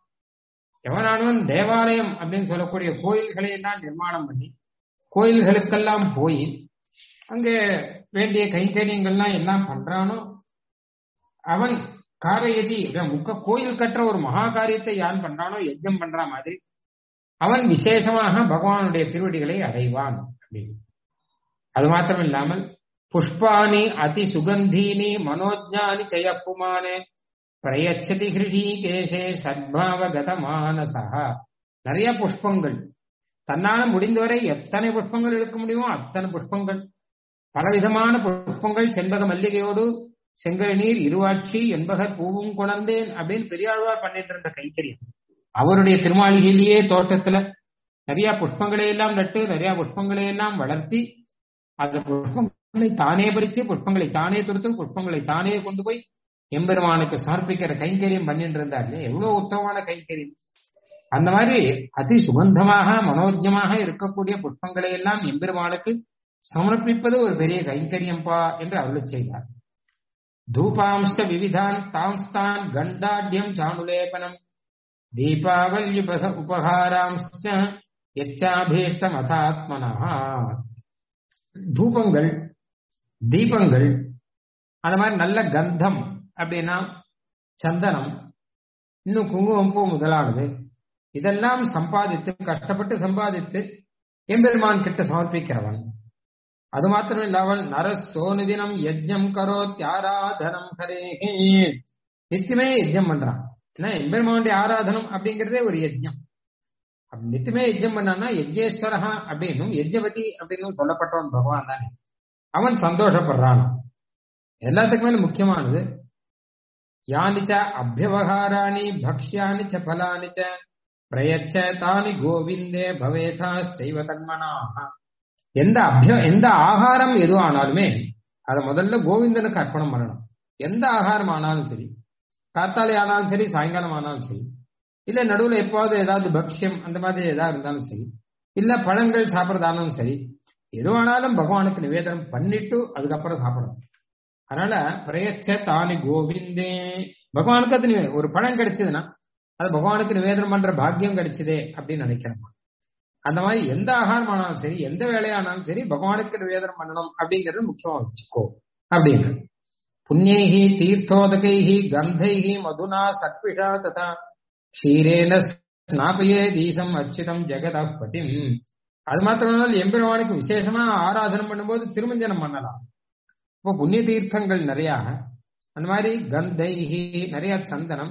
எவனானவன் தேவாலயம் அப்படின்னு சொல்லக்கூடிய கோயில்களை எல்லாம் நிர்மாணம் பண்ணி கோயில்களுக்கெல்லாம் போய் அங்கே வேண்டிய கைங்கரியங்கள்லாம் எல்லாம் பண்றானோ அவன் காரயதி முக்க கோயில் கட்டுற ஒரு மகா காரியத்தை யான் பண்றானோ யஜ்ஞம் பண்ற மாதிரி அவன் விசேஷமாக பகவானுடைய திருவடிகளை அடைவான் அப்படின்னு அது மாத்திரம் இல்லாமல் புஷ்பானி அதி சுகந்தீனி மனோஜானி ஜெயப்புமானே பிரயச்சதி ஹிருஷிகேஷே சத்பாவகத மானசா நிறைய புஷ்பங்கள் தன்னால முடிந்தவரை எத்தனை புஷ்பங்கள் எடுக்க முடியுமோ அத்தனை புஷ்பங்கள் பலவிதமான புஷ்பங்கள் செண்பக மல்லிகையோடு செங்கல் நீர் இருவாட்சி என்பகர் பூவும் கொணர்ந்தேன் அப்படின்னு பெரியாழ்வார் பண்ணிட்டு இருந்த கைத்தறியம் அவருடைய திருமாளிகையிலேயே தோட்டத்துல நிறைய புஷ்பங்களை எல்லாம் நட்டு நிறைய புஷ்பங்களை எல்லாம் வளர்த்தி அந்த புஷ்பங்களை தானே பறிச்சு புஷ்பங்களை தானே தொடுத்து புஷ்பங்களை தானே கொண்டு போய் எம்பெருமானுக்கு சமர்ப்பிக்கிற கைங்கரியம் பண்ணிட்டு இருந்தார் எவ்வளவு உத்தமமான கைங்கரியம் அந்த மாதிரி அதி சுகந்தமாக மனோஜமாக இருக்கக்கூடிய புஷ்பங்களை எல்லாம் எம்பெருமானுக்கு சமர்ப்பிப்பது ஒரு பெரிய கைங்கரியம்பா என்று அருள் செய்தார் தூபாம்ச விவிதான் தாம்ஸ்தான் கண்டாட்யம் சாணுலேபனம் தீபாவல்யுபச உபகாராம்ச எச்சாபீஷ்டம் அதாத்மனா தூபங்கள் தீபங்கள் அந்த மாதிரி நல்ல கந்தம் அப்படின்னா சந்தனம் இன்னும் குங்குமம் பூ முதலானது இதெல்லாம் சம்பாதித்து கஷ்டப்பட்டு சம்பாதித்து எம்பெருமான் கிட்ட சமர்ப்பிக்கிறவன் அது மாத்திரம் இல்லாமல் நரசோனு தினம் யஜ்ஞம் கரோத்யாராதனம் ஹரேஹே நித்தியமே யஜ்ஞம் பண்றான் ஏன்னா எம்பெருமானுடைய ஆராதனம் அப்படிங்கிறதே ஒரு யஜ்ஞம் நித்தியமே யஜ்ஞம் பண்ணான்னா யஜ்ஞேஸ்வரஹா அப்படின்னும் யஜ்ஞபதி அப்படின்னு சொல்லப்பட்டவன் பகவான் தானே அவன் சந்தோஷப்படுறான் எல்லாத்துக்கு மேல முக்கியமானது யானிச்ச அபியவகாராணி பக்ஷ்யானி ச பலானி ச பிரயச்ச தானி கோவிந்தே பவேதா செய்வ தன்மனாக எந்த அபிய எந்த ஆகாரம் எதுவும் ஆனாலுமே அதை முதல்ல கோவிந்தனுக்கு அர்ப்பணம் பண்ணணும் எந்த ஆகாரம் ஆனாலும் சரி காத்தாலை ஆனாலும் சரி சாயங்காலம் ஆனாலும் சரி இல்ல நடுவுல எப்பாவது ஏதாவது பக்ஷ்யம் அந்த மாதிரி ஏதாவது இருந்தாலும் சரி இல்ல பழங்கள் சாப்பிட்றதாலும் சரி எதுவானாலும் பகவானுக்கு நிவேதனம் பண்ணிட்டு அதுக்கப்புறம் சாப்பிடணும் அதனால பிரயச்ச தானி கோவிந்தே பகவானுக்கு அது ஒரு பழம் கிடைச்சதுன்னா அது பகவானுக்கு நிவேதனம் பண்ற பாக்கியம் கிடைச்சதே அப்படின்னு நினைக்கிறேன் அந்த மாதிரி எந்த ஆகாரம் ஆனாலும் சரி எந்த வேலையானாலும் சரி பகவானுக்கு நிவேதனம் பண்ணணும் அப்படிங்கறது முக்கியமா வச்சுக்கோ அப்படின்னு புண்ணியைஹி தீர்த்தோதகைஹி கந்தைஹி மதுனா சத்விஷா ததா க்ஷீரேன ஸ்நாபயே தீசம் அச்சிதம் ஜெகதபதிம் அது மாத்திரமல்ல எம்பெருமானுக்கு விசேஷமா ஆராதனம் பண்ணும்போது திருமஞ்சனம் பண்ணலாம் இப்போ புண்ணிய தீர்த்தங்கள் நிறைய அந்த மாதிரி கந்தைஹி நிறைய சந்தனம்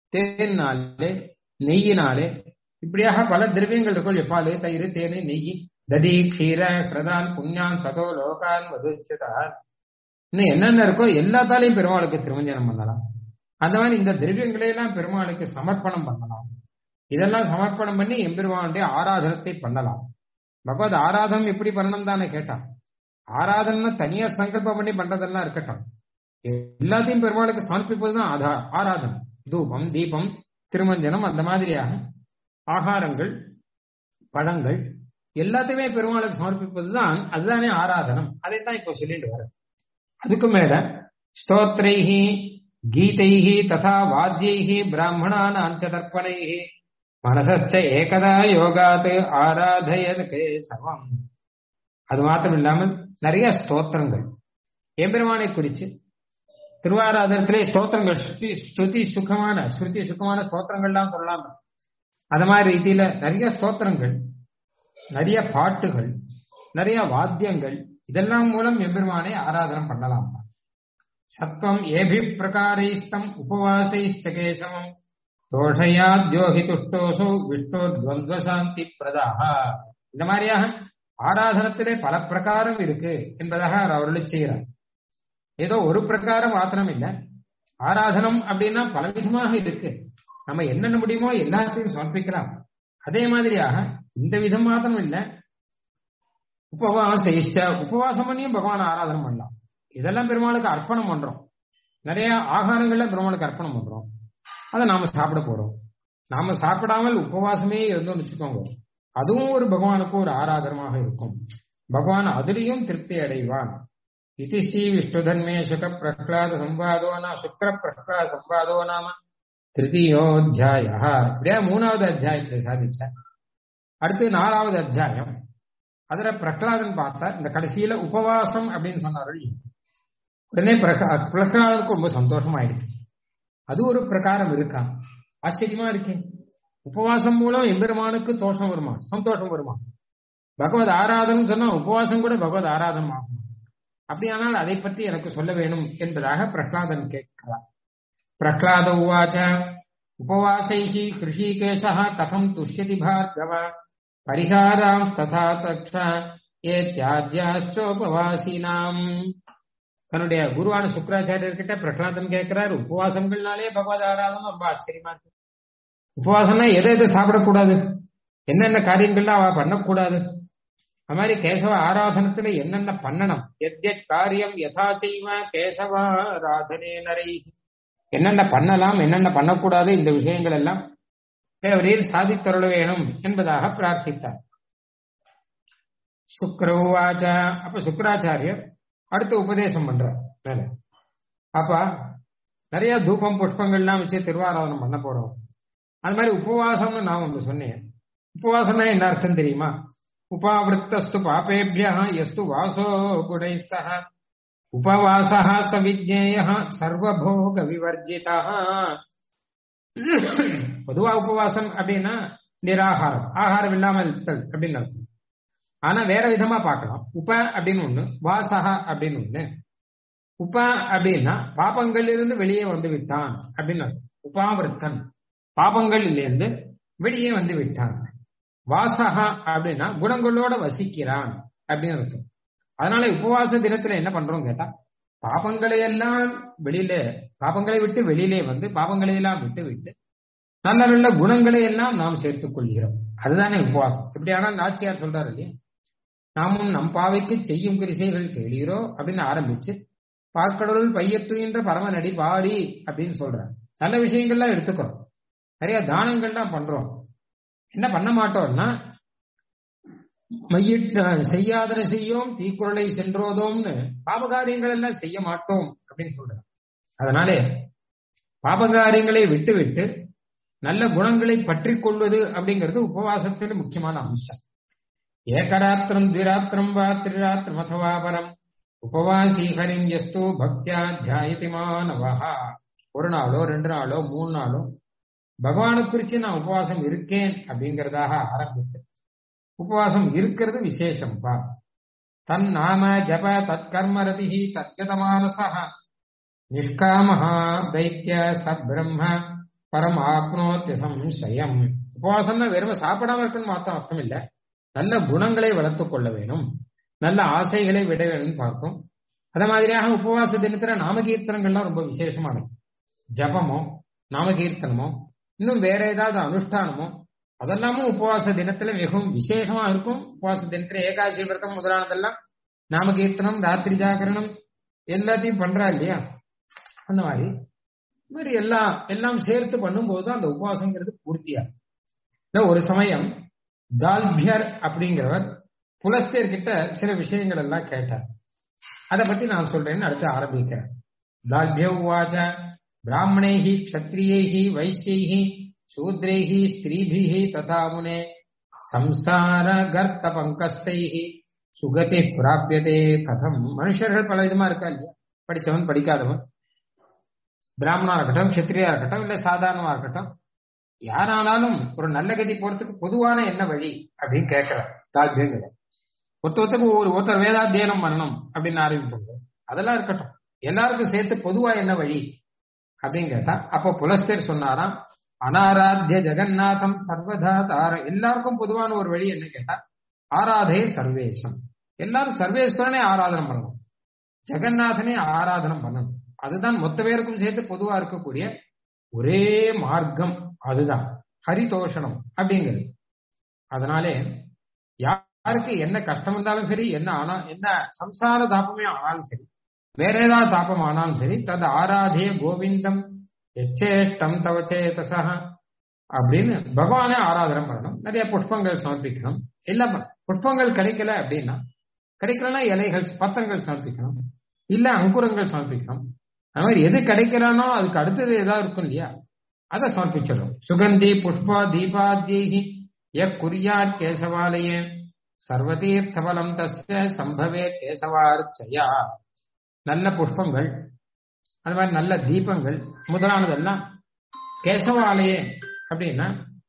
தேனாலே நெய்யினாலே இப்படியாக பல திரவியங்கள் இருக்கும் பால் தயிர் தேனு நெய் ததி க்ஷீர பிரதான் புண்ணியான் ததோ லோகான் மதுச்சிதான் இன்னும் என்னென்ன இருக்கோ எல்லாத்தாலையும் பெருமாளுக்கு திருமஞ்சனம் பண்ணலாம் அந்த மாதிரி இந்த திரவியங்களை எல்லாம் பெருமாளுக்கு சமர்ப்பணம் பண்ணலாம் இதெல்லாம் சமர்ப்பணம் பண்ணி எம்பெருமானுடைய ஆராதனத்தை பண்ணலாம் பகவத் ஆராதனம் எப்படி பண்ணணும் தானே கேட்டான் ஆராதனை தனியா சங்கல்பம் பண்ணி பண்றதெல்லாம் இருக்கட்டும் எல்லாத்தையும் பெருமாளுக்கு சமர்ப்பிப்பதுதான் ஆதா ஆராதனம் தூபம் தீபம் திருமஞ்சனம் அந்த மாதிரியாக ஆகாரங்கள் பழங்கள் எல்லாத்தையுமே பெருமாளுக்கு சமர்ப்பிப்பதுதான் அதுதானே ஆராதனம் அதை தான் இப்போ சொல்லிட்டு வர அதுக்கு மேல ஸ்தோத்ரைஹி கீதைஹி ததா வாத்தியைஹி பிராமணானாம் ச தர்ப்பணைஹி மனசச்ச ஏகதா யோகாத் ஆராதயது கேசவம் அது மாத்திரம் இல்லாமல் நிறைய ஸ்தோத்திரங்கள் எம்பெருமானை குறிச்சு திருவாராதனத்திலே ஸ்தோத்திரங்கள் ஸ்ருதி ஸ்ருதி சுகமான ஸ்ருதி சுகமான ஸ்தோத்திரங்கள்லாம் சொல்லலாம் அது மாதிரி ரீதியில நிறைய ஸ்தோத்திரங்கள் நிறைய பாட்டுகள் நிறைய வாத்தியங்கள் இதெல்லாம் மூலம் எம்பெருமானை ஆராதனம் பண்ணலாம் சத்வம் ஏபி பிரகாரைஸ்தம் உபவாசைஸ்த கேசவம் தோஷயாத்யோகி துஷ்டோசு விஷ்ணு துவந்த சாந்தி பிரதாக இந்த மாதிரியாக ஆராதனத்திலே பல பிரகாரம் இருக்கு என்பதாக அவர் அருளி செய்கிறார் ஏதோ ஒரு பிரகாரம் மாத்திரம் இல்லை ஆராதனம் அப்படின்னா பலவிதமாக இருக்கு நம்ம என்னென்ன முடியுமோ எல்லாத்தையும் சமர்ப்பிக்கலாம் அதே மாதிரியாக இந்த விதம் மாத்திரம் இல்லை உபவாச இஷ்ட உபவாசம் பண்ணியும் பகவான் ஆராதனம் பண்ணலாம் இதெல்லாம் பெருமாளுக்கு அர்ப்பணம் பண்றோம் நிறைய ஆகாரங்கள்ல பெருமாளுக்கு அர்ப்பணம் பண்றோம் அதை நாம சாப்பிட போறோம் நாம சாப்பிடாமல் உபவாசமே இருந்தோம்னு வச்சுக்கோங்க அதுவும் ஒரு பகவானுக்கு ஒரு ஆராதனமாக இருக்கும் பகவான் அதிலையும் திருப்தி அடைவான் இது ஸ்ரீ விஷ்ணுதன்மே சுக பிரஹ்லாத சம்பாதோ நாம சுக்கர பிரஹ்லாத சம்பாதோ நாம திருதியோத்தியாய இப்படியா மூணாவது அத்தியாயத்தை சாதிச்சார் அடுத்து நாலாவது அத்தியாயம் அதுல பிரகலாதன் பார்த்தா இந்த கடைசியில உபவாசம் அப்படின்னு சொன்னார்கள் உடனே பிரகலாதனுக்கு ரொம்ப சந்தோஷமாயிடுச்சு அது ஒரு பிரகாரம் இருக்கா ஆச்சரியமா இருக்கேன் உபவாசம் மூலம் எம்பெருமானுக்கு தோஷம் வருமா சந்தோஷம் வருமா பகவத் ஆராதனம் சொன்னா உபவாசம் கூட பகவத் ஆராதனம் ஆகும் அப்படியானால் அதை பற்றி எனக்கு சொல்ல வேணும் என்பதாக பிரகலாதன் கேட்கிறார் பிரகலாத உவாச்ச உபவாசைஹி கிருஷிகேஷா கதம் துஷ்யதி பார்கவ பரிகாராம் ததா தக்ஷ ஏ தியாஜ்யாச்சோபவாசினாம் தன்னுடைய குருவான சுக்கராச்சாரியர்கிட்ட பிரகலாதன் கேட்கிறார் உபவாசங்கள்னாலே பகவத் ஆராதனம் ரொம்ப ஆச்சரியமா இருக்கு உபவாசம்னா எதை எதை சாப்பிடக்கூடாது என்னென்ன காரியங்கள்லாம் அவ பண்ணக்கூடாது அது மாதிரி கேசவ ஆராதனத்துல என்னென்ன பண்ணணும் எத் காரியம் யதா செய்வ கேசவ ஆராதனே நரை என்னென்ன பண்ணலாம் என்னென்ன பண்ணக்கூடாது இந்த விஷயங்கள் எல்லாம் தேவரீர் சாதித்தருள வேணும் என்பதாக பிரார்த்தித்தார் சுக்கரவாச்ச அப்ப சுக்கராச்சாரியர் அடுத்து உபதேசம் பண்றார் மேல அப்பா நிறைய தூபம் புஷ்பங்கள்லாம் வச்சு திருவாராதனம் பண்ண போறோம் அது மாதிரி உபவாசம்னு நான் ஒன்று சொன்னேன் உபவாசம்னா என்ன அர்த்தம் தெரியுமா உபாவிருத்தஸ்து பாபேபியா எஸ்து வாசோ குணை சக உபவாசா ச விஜேய சர்வபோக விவர்ஜிதா பொதுவா உபவாசம் அப்படின்னா நிராகாரம் ஆகாரம் இல்லாமல் இருத்தல் அப்படின்னு அர்த்தம் ஆனா வேற விதமா பார்க்கலாம் உப அப்படின்னு ஒண்ணு வாசகா அப்படின்னு ஒண்ணு உப அப்படின்னா பாபங்கள் இருந்து வெளியே வந்து விட்டான் அப்படின்னு அர்த்தம் உபாவிருத்தன் பாபங்கள் இருந்து வெளியே வந்து விட்டான் வாசகா அப்படின்னா குணங்களோட வசிக்கிறான் அப்படின்னு அர்த்தம் அதனால உபவாச தினத்துல என்ன பண்றோம் கேட்டா பாபங்களை எல்லாம் வெளியில பாபங்களை விட்டு வெளியிலே வந்து பாபங்களை எல்லாம் விட்டு விட்டு நல்ல நல்ல குணங்களை எல்லாம் நாம் சேர்த்துக் கொள்கிறோம் அதுதானே உபவாசம் இப்படியானா நாச்சியார் சொல்றாரு இல்லையா நாமும் நம் பாவைக்கு செய்யும் கிரிசைகள் கேளீரோ அப்படின்னு ஆரம்பிச்சு பார்க்கடலுள் பையத்துகின்ற பரமநடி பாடி அப்படின்னு சொல்றார் நல்ல விஷயங்கள்லாம் எடுத்துக்கிறோம் நிறைய தானங்கள்லாம் பண்றோம் என்ன பண்ண மாட்டோம்னா மையிட்ட செய்யாதன செய்யோம் தீக்குறளை சென்றோதோம்னு பாபகாரியங்கள் எல்லாம் செய்ய மாட்டோம் அப்படின்னு சொல்றார் அதனாலே பாபகாரியங்களை விட்டு விட்டு நல்ல குணங்களை பற்றி கொள்வது அப்படிங்கிறது உபவாசத்தில் முக்கியமான அம்சம் ஏகராத்திரம் திராத்திரம் வா திரிராத்திரம் அதவா பரம் உபவாசி ஹரிம் எஸ்து பக்தியா தியாயதி மாணவா ஒரு நாளோ ரெண்டு நாளோ மூணு நாளோ பகவானை குறித்து நான் உபவாசம் இருக்கேன் அப்படிங்கிறதாக ஆரம்பித்து உபவாசம் இருக்கிறது விசேஷம்பா தன் நாம ஜப தற்கர்மரதி தத்கதமானசா நிஷ்காமஹா தைத்திய சப்ரம்ம பரம் ஆப்னோத்திய சம்சயம் உபவாசம்னா வெறும் சாப்பிடாம இருக்கணும் மாத்தம் அர்த்தம் இல்லை நல்ல குணங்களை வளர்த்து கொள்ள வேணும் நல்ல ஆசைகளை விட வேணும்னு பார்த்தோம் அத மாதிரியாக உபவாச தினத்துல நாமகீர்த்தனங்கள்லாம் ரொம்ப விசேஷமானது ஜபமோ நாமகீர்த்தனமோ இன்னும் வேற ஏதாவது அனுஷ்டானமோ அதெல்லாமும் உபவாச தினத்துல மிகவும் விசேஷமா இருக்கும் உபவாச தினத்துல ஏகாசி விரதம் முதலானதெல்லாம் நாமகீர்த்தனம் ராத்திரி ஜாகரணம் எல்லாத்தையும் பண்றா இல்லையா அந்த மாதிரி இந்த மாதிரி எல்லாம் எல்லாம் சேர்த்து பண்ணும்போது அந்த உபவாசங்கிறது பூர்த்தியா ஒரு சமயம் தால்பியர் அப்படிங்கிறவர் புலஸ்தேர் கிட்ட சில விஷயங்கள் எல்லாம் கேட்டார் அதை பத்தி நான் சொல்றேன்னு அடுத்து ஆரம்பிக்கிறேன் தால்பிய உவாச்ச பிராமணைஹி க்ஷத்ரியைஹி வைசியைஹி சூத்ரைஹி ஸ்திரீபிஹி ததா முனே சம்சார கர்த்த பங்கஸ்தைஹி சுகதி பிராபியதே கதம் மனுஷர்கள் பல விதமா இருக்கா இல்லையா படிச்சவன் படிக்காதவன் பிராமணா இருக்கட்டும் கத்திரியா இருக்கட்டும் இல்ல சாதாரணமா இருக்கட்டும் யாரானாலும் ஒரு நல்ல கதி போறதுக்கு பொதுவான என்ன வழி அப்படின்னு கேட்கிறார் தாழ்பியங்கிற ஒருத்த ஒருத்தருக்கு ஒரு ஒருத்தர் வேதாத்தியனம் பண்ணணும் அப்படின்னு ஆரம்பிப்பாங்க அதெல்லாம் இருக்கட்டும் எல்லாருக்கும் சேர்த்து பொதுவா என்ன வழி அப்படின்னு கேட்டா அப்ப புலஸ்தர் சொன்னாராம் அனாராத்திய ஜெகநாதம் சர்வதா தார எல்லாருக்கும் பொதுவான ஒரு வழி என்ன கேட்டா ஆராதே சர்வேசம் எல்லாரும் சர்வேஸ்வரனே ஆராதனம் பண்ணணும் ஜெகநாதனே ஆராதனம் பண்ணணும் அதுதான் மொத்த பேருக்கும் சேர்த்து பொதுவா இருக்கக்கூடிய ஒரே மார்க்கம் அதுதான் ஹரிதோஷணம் அப்படிங்கிறது அதனாலே யாருக்கு என்ன கஷ்டம் இருந்தாலும் சரி என்ன ஆனா என்ன சம்சார தாபமே ஆனாலும் சரி வேற ஏதாவது தாபம் ஆனாலும் சரி தது ஆராதே கோவிந்தம் எச்சேஷ்டம் தவச்சேதசா அப்படின்னு பகவானே ஆராதனம் பண்ணணும் நிறைய புஷ்பங்கள் சமர்ப்பிக்கணும் எல்லாம் புஷ்பங்கள் கிடைக்கல அப்படின்னா கிடைக்கலன்னா இலைகள் பத்திரங்கள் சமர்ப்பிக்கணும் இல்ல அங்குரங்கள் சமர்ப்பிக்கணும் அது மாதிரி எது கிடைக்கிறானோ அதுக்கு அடுத்தது ஏதாவது இருக்கும் இல்லையா அதை சமர்ப்பிச்சிடும் சுகந்தி புஷ்பா தீபாத்யி ய குறியாத் கேசவாலயே சர்வதீர்த்த பலம் தஸ்ய சம்பவே கேசவார்ச்சயா நல்ல புஷ்பங்கள் அது மாதிரி நல்ல தீபங்கள் முதலானதெல்லாம் கேசவாலயே அப்படின்னா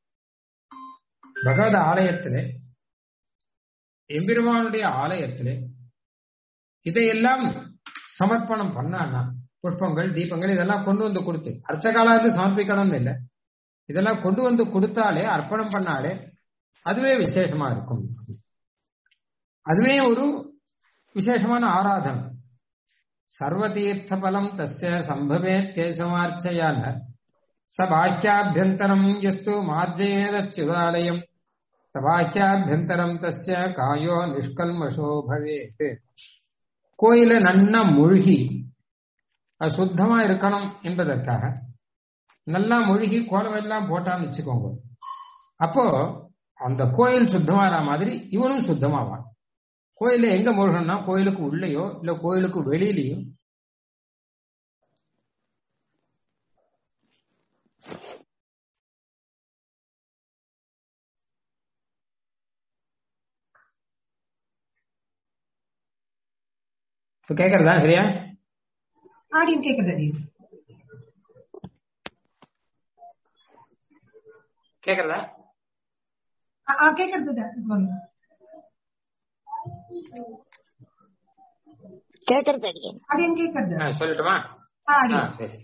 பகவத ஆலயத்திலே எம்பெருமானுடைய ஆலயத்திலே இதையெல்லாம் சமர்ப்பணம் பண்ணானா புஷ்பங்கள் தீபங்கள் இதெல்லாம் கொண்டு வந்து கொடுத்து அர்ச்சகாலாவது சமர்ப்பிக்கணும்னு இல்லை இதெல்லாம் கொண்டு வந்து கொடுத்தாலே அர்ப்பணம் பண்ணாலே அதுவே விசேஷமா இருக்கும் அதுவே ஒரு விசேஷமான ஆராதனை சர்வதீர்த்த பலம் தஸ்ய சம்பவே கேசமார்ச்சையான ச பாக்கியாபியந்தரம் எஸ்து மார்ஜயேதச்சுதாலயம் சபாக்கியாபியந்தரம் தஸ்ய காயோ நிஷ்கல்மஷோ பவேத் கோயில நன்னா மூழ்கி அது சுத்தமா இருக்கணும் என்பதற்காக நல்லா மூழ்கி கோலம் எல்லாம் போட்டான்னு வச்சுக்கோங்க அப்போ அந்த கோயில் சுத்தமாற மாதிரி இவனும் சுத்தமாவான் கோயில எங்க மூழ்கணும்னா கோயிலுக்கு உள்ளேயோ இல்ல கோயிலுக்கு வெளியிலையும் இப்ப கேக்குறதா சரியா ஆடியன் கேக்குறது கேக்குறதா கேக்குறது சொல்லுங்க கேக்குறது அடிக்கேன் ஆடியன் கேக்குறது ஆ, சொல்லட்டுமா ஆ, ஆ, ஆடியன் சரி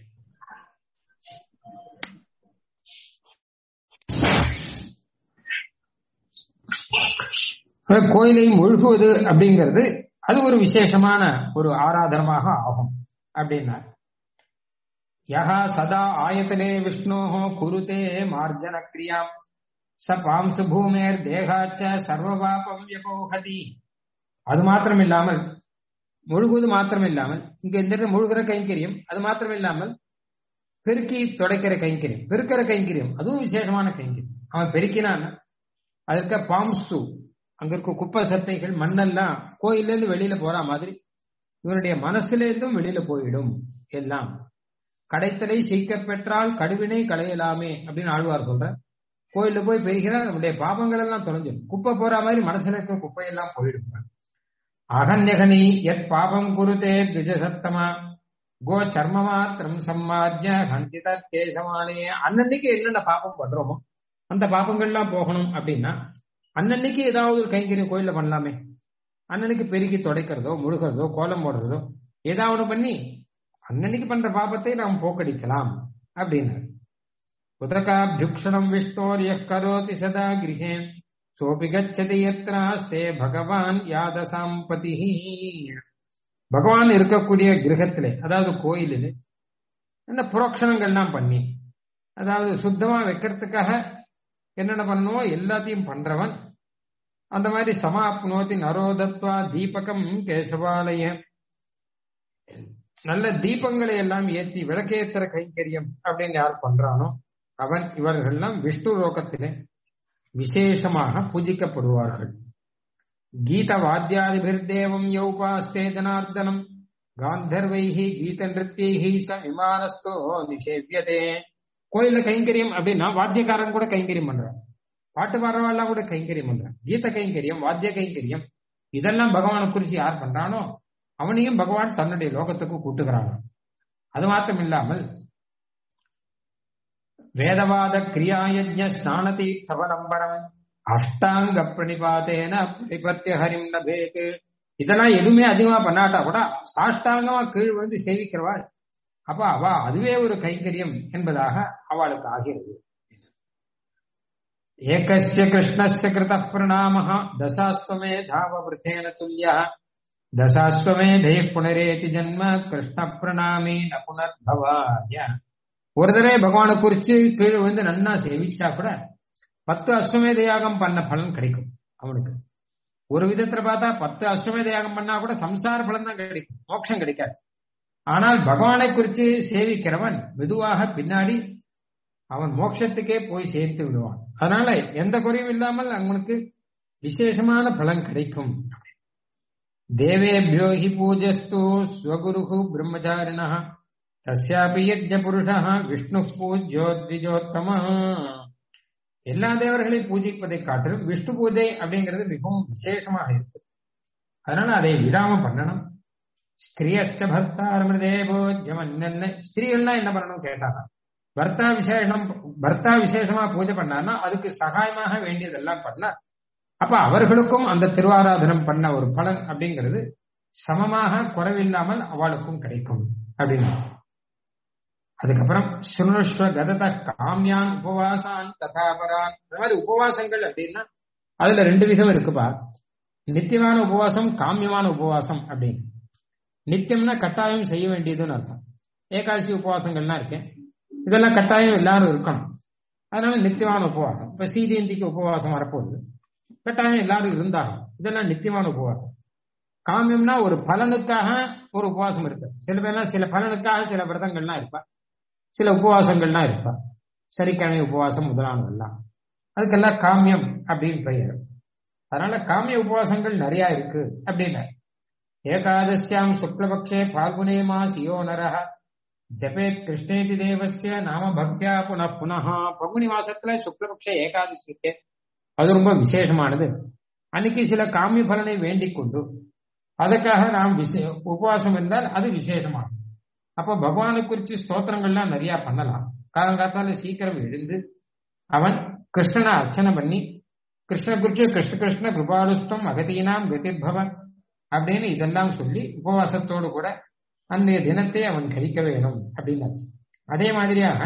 அதாவது கோயிலை முழுகுவது அப்படிங்கிறது அது ஒரு விசேஷமான ஒரு ஆராதனமாக ஆகும் அப்படின்னா யஹா சதா ஆயத்தனே விஷ்ணோஹோ குருதே மார்ஜன கிரியாம் ச பாம்சு பூமேர் தேகாச்ச சர்வபாபம் வியபோகதி அது மாத்திரம் இல்லாமல் முழுகுவது மாத்திரம் இல்லாமல் இங்க இந்த இடத்துல முழுகிற கைங்கரியம் அது மாத்திரம் இல்லாமல் பெருக்கி துடைக்கிற கைங்கரியம் பெருக்கிற கைங்கரியம் அதுவும் விசேஷமான கைங்கரியம் அவன் பெருக்கினான் அதற்க பாம்சு அங்க இருக்க குப்பை சட்டைகள் மண்ணெல்லாம் கோயில்ல இருந்து வெளியில போற மாதிரி இவனுடைய மனசுல இருந்தும் வெளியில போயிடும் எல்லாம் கடைத்தலை சீக்க பெற்றால் கடுவினை களையலாமே அப்படின்னு ஆழ்வார் சொல்ற கோயில்ல போய் பெருகிறார் நம்முடைய பாபங்கள் எல்லாம் தொலைஞ்சிடும் குப்பை போற மாதிரி மனசுல இருக்க குப்பையெல்லாம் போயிடும் அகன்யகனி எத் பாபம் குருதே திஜசத்தமா கோ சர்ம மாத்திரம் சம்மாத்திய ஹந்தித கேசமானே அன்னன்னைக்கு என்னென்ன பாபம் பண்றோமோ அந்த பாபங்கள்லாம் போகணும் அப்படின்னா அன்னன்னைக்கு ஏதாவது ஒரு கைங்கரியம் கோயில்ல பண்ணலாமே அன்னன்னைக்கு பெருக்கி துடைக்கிறதோ முழுகிறதோ கோலம் போடுறதோ ஏதாவது பண்ணி அன்னன்னைக்கு பண்ற பாபத்தை நாம் போக்கடிக்கலாம் அப்படின்னாரு உதகாபியுக்ஷணம் விஷ்ணோர் கரோதி சதா கிரகே சோபி கச்சதி எத்ராஸ்தே பகவான் யாதசாம்பதி பகவான் இருக்கக்கூடிய கிரகத்திலே அதாவது கோயிலில் இந்த புரோக்ஷணங்கள்லாம் பண்ணி அதாவது சுத்தமா வைக்கிறதுக்காக என்னென்ன பண்ணணுமோ எல்லாத்தையும் பண்றவன் அந்த மாதிரி சமாப்னோதி நரோதத்வா தீபகம் கேசவாலய நல்ல தீபங்களை எல்லாம் ஏற்றி விளக்கேத்துற கைங்கரியம் அப்படின்னு யார் பண்றானோ அவன் இவர்கள்லாம் விஷ்ணு லோகத்திலே விசேஷமாக பூஜிக்கப்படுவார்கள் கீத வாத்தியாதிபிர்தேவம் யௌபாஸ்தே ஜனார்தனம் காந்தர்வைஹி கீத நிருத்தியைஹி ச விமானஸ்தோ நிஷேவியதே கோயில்ல கைங்கரியம் அப்படின்னா வாத்தியக்காரன் கூட கைங்கரியம் பண்றான் பாட்டு பாடுறவாள்லாம் கூட கைங்கரியம் பண்றான் கீத கைங்கரியம் வாத்திய கைங்கரியம் இதெல்லாம் பகவானை குறிச்சு யார் பண்றானோ அவனையும் பகவான் தன்னுடைய லோகத்துக்கு கூட்டுகிறான் அது மாத்திரம் இல்லாமல் வேதவாத கிரியாயஜ ஸ்நான தீர்த்தவலம்பரம் அஷ்டாங்க பிரணிபாதேன பிரதிபத்திய ஹரிம் நபேத் இதெல்லாம் எதுவுமே அதிகமா பண்ணாட்டா கூட சாஷ்டாங்கமா கீழ் வந்து சேவிக்கிறவாள் அப்ப அவ அதுவே ஒரு கைங்கரியம் என்பதாக அவளுக்கு ஆகிறது ஏகஸ்ய கிருஷ்ணஸ்ய கிருத பிரணாம தசாஸ்வமே தாவபிருத்தேன துல்லிய தசாஸ்வமேதை புனரேதி ஜன்ம கிருஷ்ண பிரணாமி ந புனர்பவாய ஒரு தடவை பகவானை குறிச்சு கீழே வந்து நன்னா சேவிச்சா கூட பத்து அஸ்வமேத யாகம் பண்ண பலன் கிடைக்கும் அவனுக்கு ஒரு விதத்துல பார்த்தா பத்து அஸ்வமேத யாகம் பண்ணா கூட சம்சார பலன் தான் கிடைக்கும் மோட்சம் கிடைக்காது ஆனால் பகவானை குறித்து சேவிக்கிறவன் மெதுவாக பின்னாடி அவன் மோட்சத்துக்கே போய் சேர்த்து விடுவான் அதனால எந்த குறையும் இல்லாமல் அவனுக்கு விசேஷமான பலன் கிடைக்கும் தேவேபியோ ஹி பூஜஸ்து ஸ்வகுரு பிரம்மச்சாரிண தஸ்யாபி யஜ்ஞ புருஷா விஷ்ணு பூஜ்யோ த்விஜோத்தம எல்லா தேவர்களையும் பூஜிப்பதை காட்டிலும் விஷ்ணு பூஜை அப்படிங்கிறது மிகவும் விசேஷமாக இருக்கு அதனால அதை விடாம பண்ணணும் ஸ்திரியஸ்ட பர்த்தாரமிருதே போஜ்யம் என்னென்ன ஸ்திரீகள்லாம் என்ன பண்ணணும் கேட்டாங்க பர்த்தா விசேஷம் பர்த்தா விசேஷமா பூஜை பண்ணான்னா அதுக்கு சகாயமாக வேண்டியதெல்லாம் பண்ண அப்ப அவர்களுக்கும் அந்த திருவாராதனம் பண்ண ஒரு பலன் அப்படிங்கிறது சமமாக குறைவில்லாமல் அவளுக்கும் கிடைக்கும் அப்படின்னு அதுக்கப்புறம் சுனுஷ்வ கதத காமியான் உபவாசான் ததாபரான் இந்த மாதிரி உபவாசங்கள் அப்படின்னா அதுல ரெண்டு விதம் இருக்குப்பா நித்தியமான உபவாசம் காமியமான உபவாசம் அப்படின்னு நித்தியம்னா கட்டாயம் செய்ய வேண்டியதுன்னு அர்த்தம் ஏகாதசி உபவாசங்கள்லாம் இருக்கேன் இதெல்லாம் கட்டாயம் எல்லாரும் இருக்கணும் அதனால நித்தியமான உபவாசம் இப்ப சீதேந்திக்கு உபவாசம் வரப்போகுது கட்டாயம் எல்லாரும் இருந்தாகும் இதெல்லாம் நித்தியமான உபவாசம் காமியம்னா ஒரு பலனுக்காக ஒரு உபவாசம் இருக்கு சில பேர்லாம் சில பலனுக்காக சில விரதங்கள்லாம் இருப்பா சில உபவாசங்கள்லாம் இருப்பா சரிக்கிழமை உபவாசம் முதலானதெல்லாம் அதுக்கெல்லாம் காமியம் அப்படின்னு பெயர் அதனால காமிய உபவாசங்கள் நிறைய இருக்கு அப்படின்னு ஏகாதசியாம் சுக்லபக்ஷே பால்குனே மாசியோ நரஹ ஜபேத் கிருஷ்ணேதி தேவசிய நாம பக்தியா புன புனः பங்குனி மாசத்துல சுக்லபக்ஷ ஏகாதசி இருக்கு அது ரொம்ப விசேஷமானது அன்னைக்கு சில காமிய பலனை வேண்டிக் கொண்டு அதுக்காக நாம் விசே உபவாசம் இருந்தால் அது விசேஷமானது அப்ப பகவானை குறித்து ஸ்தோத்திரங்கள்லாம் நிறைய பண்ணலாம் காலங்காத்தால சீக்கிரம் எழுந்து அவன் கிருஷ்ணனை அர்ச்சனை பண்ணி கிருஷ்ண குறிச்சு கிருஷ்ண கிருஷ்ண கிருபாலுஷ்டம் அகதீனாம் கதிர்பவன் அப்படின்னு இதெல்லாம் சொல்லி உபவாசத்தோடு கூட அன்றைய தினத்தை அவன் கழிக்க வேணும் அப்படின்னாச்சு அதே மாதிரியாக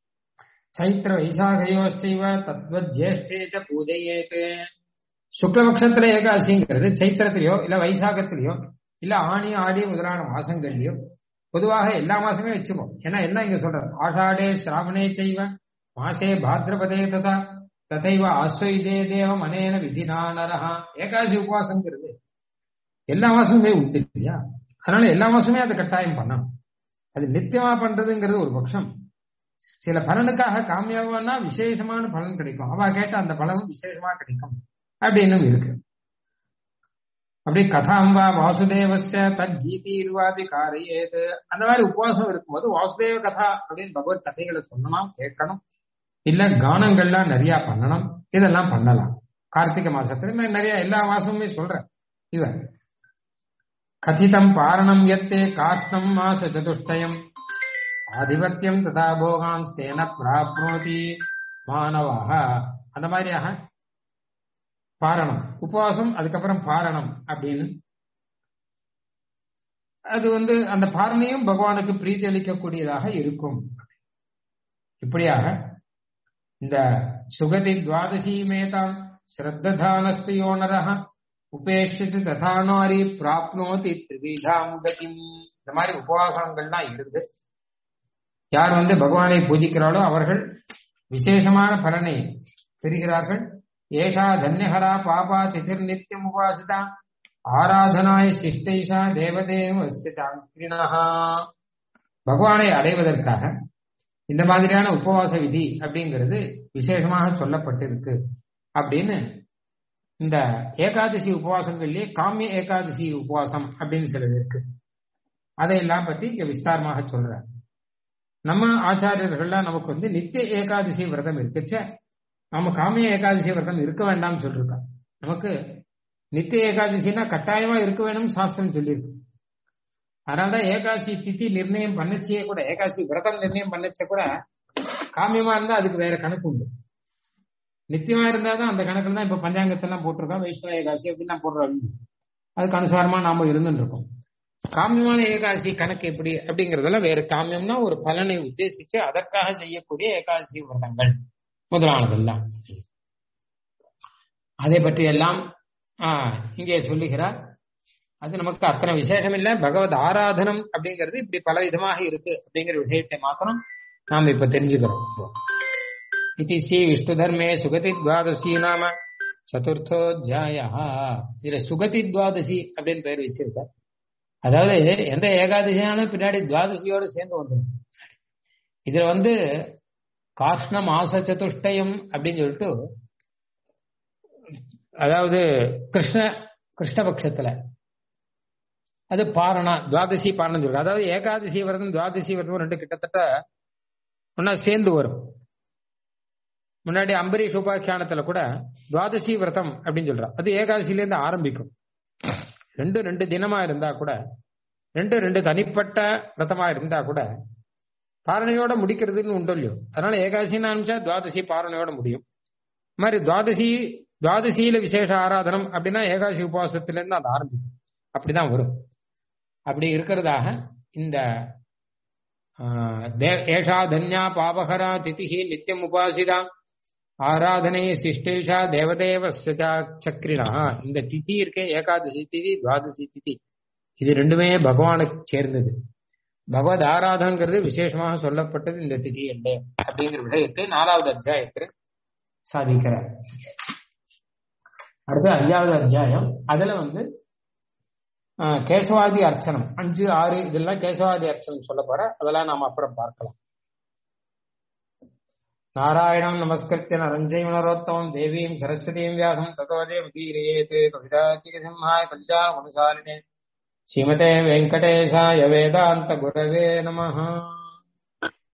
சைத்திர வைசாகையோச்சைவ தத்வத் ஜேஷ்டேஜ பூஜையேத்து சுக்லபக்ஷத்துல ஏகாசிங்கிறது சைத்திரத்திலேயோ இல்ல வைசாகத்திலேயோ இல்ல ஆணி ஆடி முதலான மாசங்கள்லயோ பொதுவாக எல்லா மாசமே வச்சுப்போம் ஏன்னா எல்லாம் இங்க சொல்றது ஆஷாடே ஸ்ராவணே செய்வ மாசே பாத்ரபதே ததா ததைவ ஆஸ்வயுதே தேவம் அனேன விதினா நரஹா ஏகாசி உபவாசங்கிறது எல்லா மாசமுமே உண்டு இல்லையா அதனால எல்லா மாசமே அதை கட்டாயம் பண்ணணும் அது நித்தியமா பண்றதுங்கிறது ஒரு பட்சம் சில பலனுக்காக காமியாவனா விசேஷமான பலன் கிடைக்கும் அவ கேட்ட அந்த பலனும் விசேஷமா கிடைக்கும் அப்படின்னும் இருக்கு அப்படி கதாம்பா வாசுதேவஸ்ய தத் கீதீர்வாதி காரியேது அந்த மாதிரி உபவாசம் இருக்கும்போது வாசுதேவ கதா அப்படின்னு பகவத் கதைகளை சொல்லணும் கேட்கணும் இல்ல கானங்கள்லாம் நிறைய பண்ணணும் இதெல்லாம் பண்ணலாம் கார்த்திகை மாசத்துல நான் நிறைய எல்லா மாசமுமே சொல்றேன் இவன் கதிதம் பாரணம் எத்தே காஷ்டம் மாச சதுஷ்டயம் ஆதிபத்தியம் ததா போகான் ஸ்தேன பிராப்னோதி மாணவாக அந்த மாதிரியாக பாரணம் உபவாசம் அதுக்கப்புறம் பாரணம் அப்படின்னு அது வந்து அந்த பாரணையும் பகவானுக்கு பிரீத்தி அளிக்கக்கூடியதாக இருக்கும் இப்படியாக இந்த சுகதி துவாதசி மேதாம் ஸ்ரத்தானஸ்து யோனரக உபேஷித்து ததானாரி பிராப்னோதி திரிவிதாம் கதிம் இந்த மாதிரி உபவாசங்கள்லாம் இருந்து யார் வந்து பகவானை பூஜிக்கிறாளோ அவர்கள் விசேஷமான பலனை பெறுகிறார்கள் ஏஷா தன்யஹரா பாபா திதிர் நித்தியம் உபாசிதா ஆராதனாய சிஷ்டைஷா தேவதேவஸ்ய சாங்கிரிணா பகவானை அடைவதற்காக இந்த மாதிரியான உபவாச விதி அப்படிங்கிறது விசேஷமாக சொல்லப்பட்டிருக்கு அப்படின்னு இந்த ஏகாதசி உபவாசங்கள்லயே காமிய ஏகாதசி உபவாசம் அப்படின்னு சிலது இருக்கு அதையெல்லாம் பத்தி இங்க விஸ்தாரமாக சொல்ற நம்ம ஆச்சாரியர்கள்லாம் நமக்கு வந்து நித்திய ஏகாதசி விரதம் இருக்குச்சே நாம காமிய ஏகாதசி விரதம் இருக்க வேண்டாம்னு சொல்லிருக்கா நமக்கு நித்திய ஏகாதசினா கட்டாயமா இருக்க வேணும்னு சாஸ்திரம் சொல்லியிருக்கு அதனாலதான் ஏகாதசி திதி நிர்ணயம் பண்ணச்சே கூட ஏகாதசி விரதம் நிர்ணயம் பண்ணச்சே கூட காமியமா இருந்தா அதுக்கு வேற கணக்கு உண்டு நித்தியமா இருந்தாதான் அந்த கணக்குல தான் இப்ப பஞ்சாங்கத்தெல்லாம் போட்டிருக்கோம் வைஷ்ணவ ஏகாதசி அப்படின்னு போடுறோம் அதுக்கு அனுசாரமா நாம இருந்துட்டு இருக்கோம் காமியமான ஏகாதசி கணக்கு எப்படி அப்படிங்கறதெல்லாம் வேற காமியம்னா ஒரு பலனை உத்தேசிச்சு அதற்காக செய்யக்கூடிய ஏகாதசி விரதங்கள் முதலானதெல்லாம் அதை பற்றி எல்லாம் இங்கே சொல்லுகிறார் அது நமக்கு அத்தனை விசேஷம் இல்ல பகவத் ஆராதனம் அப்படிங்கிறது இப்படி பல விதமாக இருக்கு அப்படிங்கிற விஷயத்தை மாத்திரம் நாம் இப்ப தெரிஞ்சுக்கிறோம் இது ஸ்ரீ விஷ்ணு தர்மே சுகதி துவாதசி நாம சதுர்த்தோத்தியாய இதுல சுகதி துவாதசி அப்படின்னு பேர் வச்சிருக்கார் அதாவது எந்த ஏகாதசியான பின்னாடி துவாதசியோடு சேர்ந்து வந்துடும் இதுல வந்து காஷ்ண மாச சதுஷ்டயம் அப்படின்னு சொல்லிட்டு அதாவது கிருஷ்ண கிருஷ்ணபக்ஷத்துல அது பாரணா துவாதசி பாரணம் சொல்றது அதாவது ஏகாதசி விரதம் துவாதசி விரதம் ரெண்டு கிட்டத்தட்ட ஒன்னா சேர்ந்து வரும் முன்னாடி அம்பரீஷ் உபாக்கியானத்துல கூட துவாதசி விரதம் அப்படின்னு சொல்றா அது ஏகாதசிலேருந்து ஆரம்பிக்கும் ரெண்டு ரெண்டு தினமா இருந்தா கூட ரெண்டு ரெண்டு தனிப்பட்ட விரதமா இருந்தா கூட பாரணையோட முடிக்கிறதுன்னு உண்டு இல்லையோ அதனால ஏகாதசின்னு ஆரம்பிச்சா துவாதசி பாரணையோட முடியும் மாதிரி துவாதசி துவாதசியில விசேஷ ஆராதனம் அப்படின்னா ஏகாதசி உபவாசத்திலிருந்து அது ஆரம்பிக்கும் அப்படிதான் வரும் அப்படி இருக்கிறதாக இந்த ஏஷா தன்யா பாபகரா திதிஹி நித்தியம் உபாசிதா ஆராதனை சிஷ்டேஷா தேவதேவ சக்கரினா இந்த திதி இருக்கே ஏகாதசி திதி துவாதசி திதி இது ரெண்டுமே பகவானுக்கு சேர்ந்தது பகவத் ஆராதனங்கிறது விசேஷமாக சொல்லப்பட்டது இந்த திதி இல்லை அப்படிங்கிற விடயத்தை நாலாவது அத்தியாயத்தில் சாதிக்கிறார் அடுத்து அஞ்சாவது அத்தியாயம் அதுல வந்து கேசவாதி அர்ச்சனம் அஞ்சு ஆறு இதெல்லாம் கேசவாதி அர்ச்சனம் சொல்ல போற அதெல்லாம் நாம அப்புறம் பார்க்கலாம் நாராயணம் நமஸ்கிருத்திய நரஞ்சை மனரோத்தமம் தேவீம் சரஸ்வதீம் வியாசம் ததோதே உதீரேத் கவிதாத்திக சிம்ஹாய கல்யாண குணசாலினே ஸ்ரீமதே வெங்கடேஷாய வேதாந்த குரவே நமஹ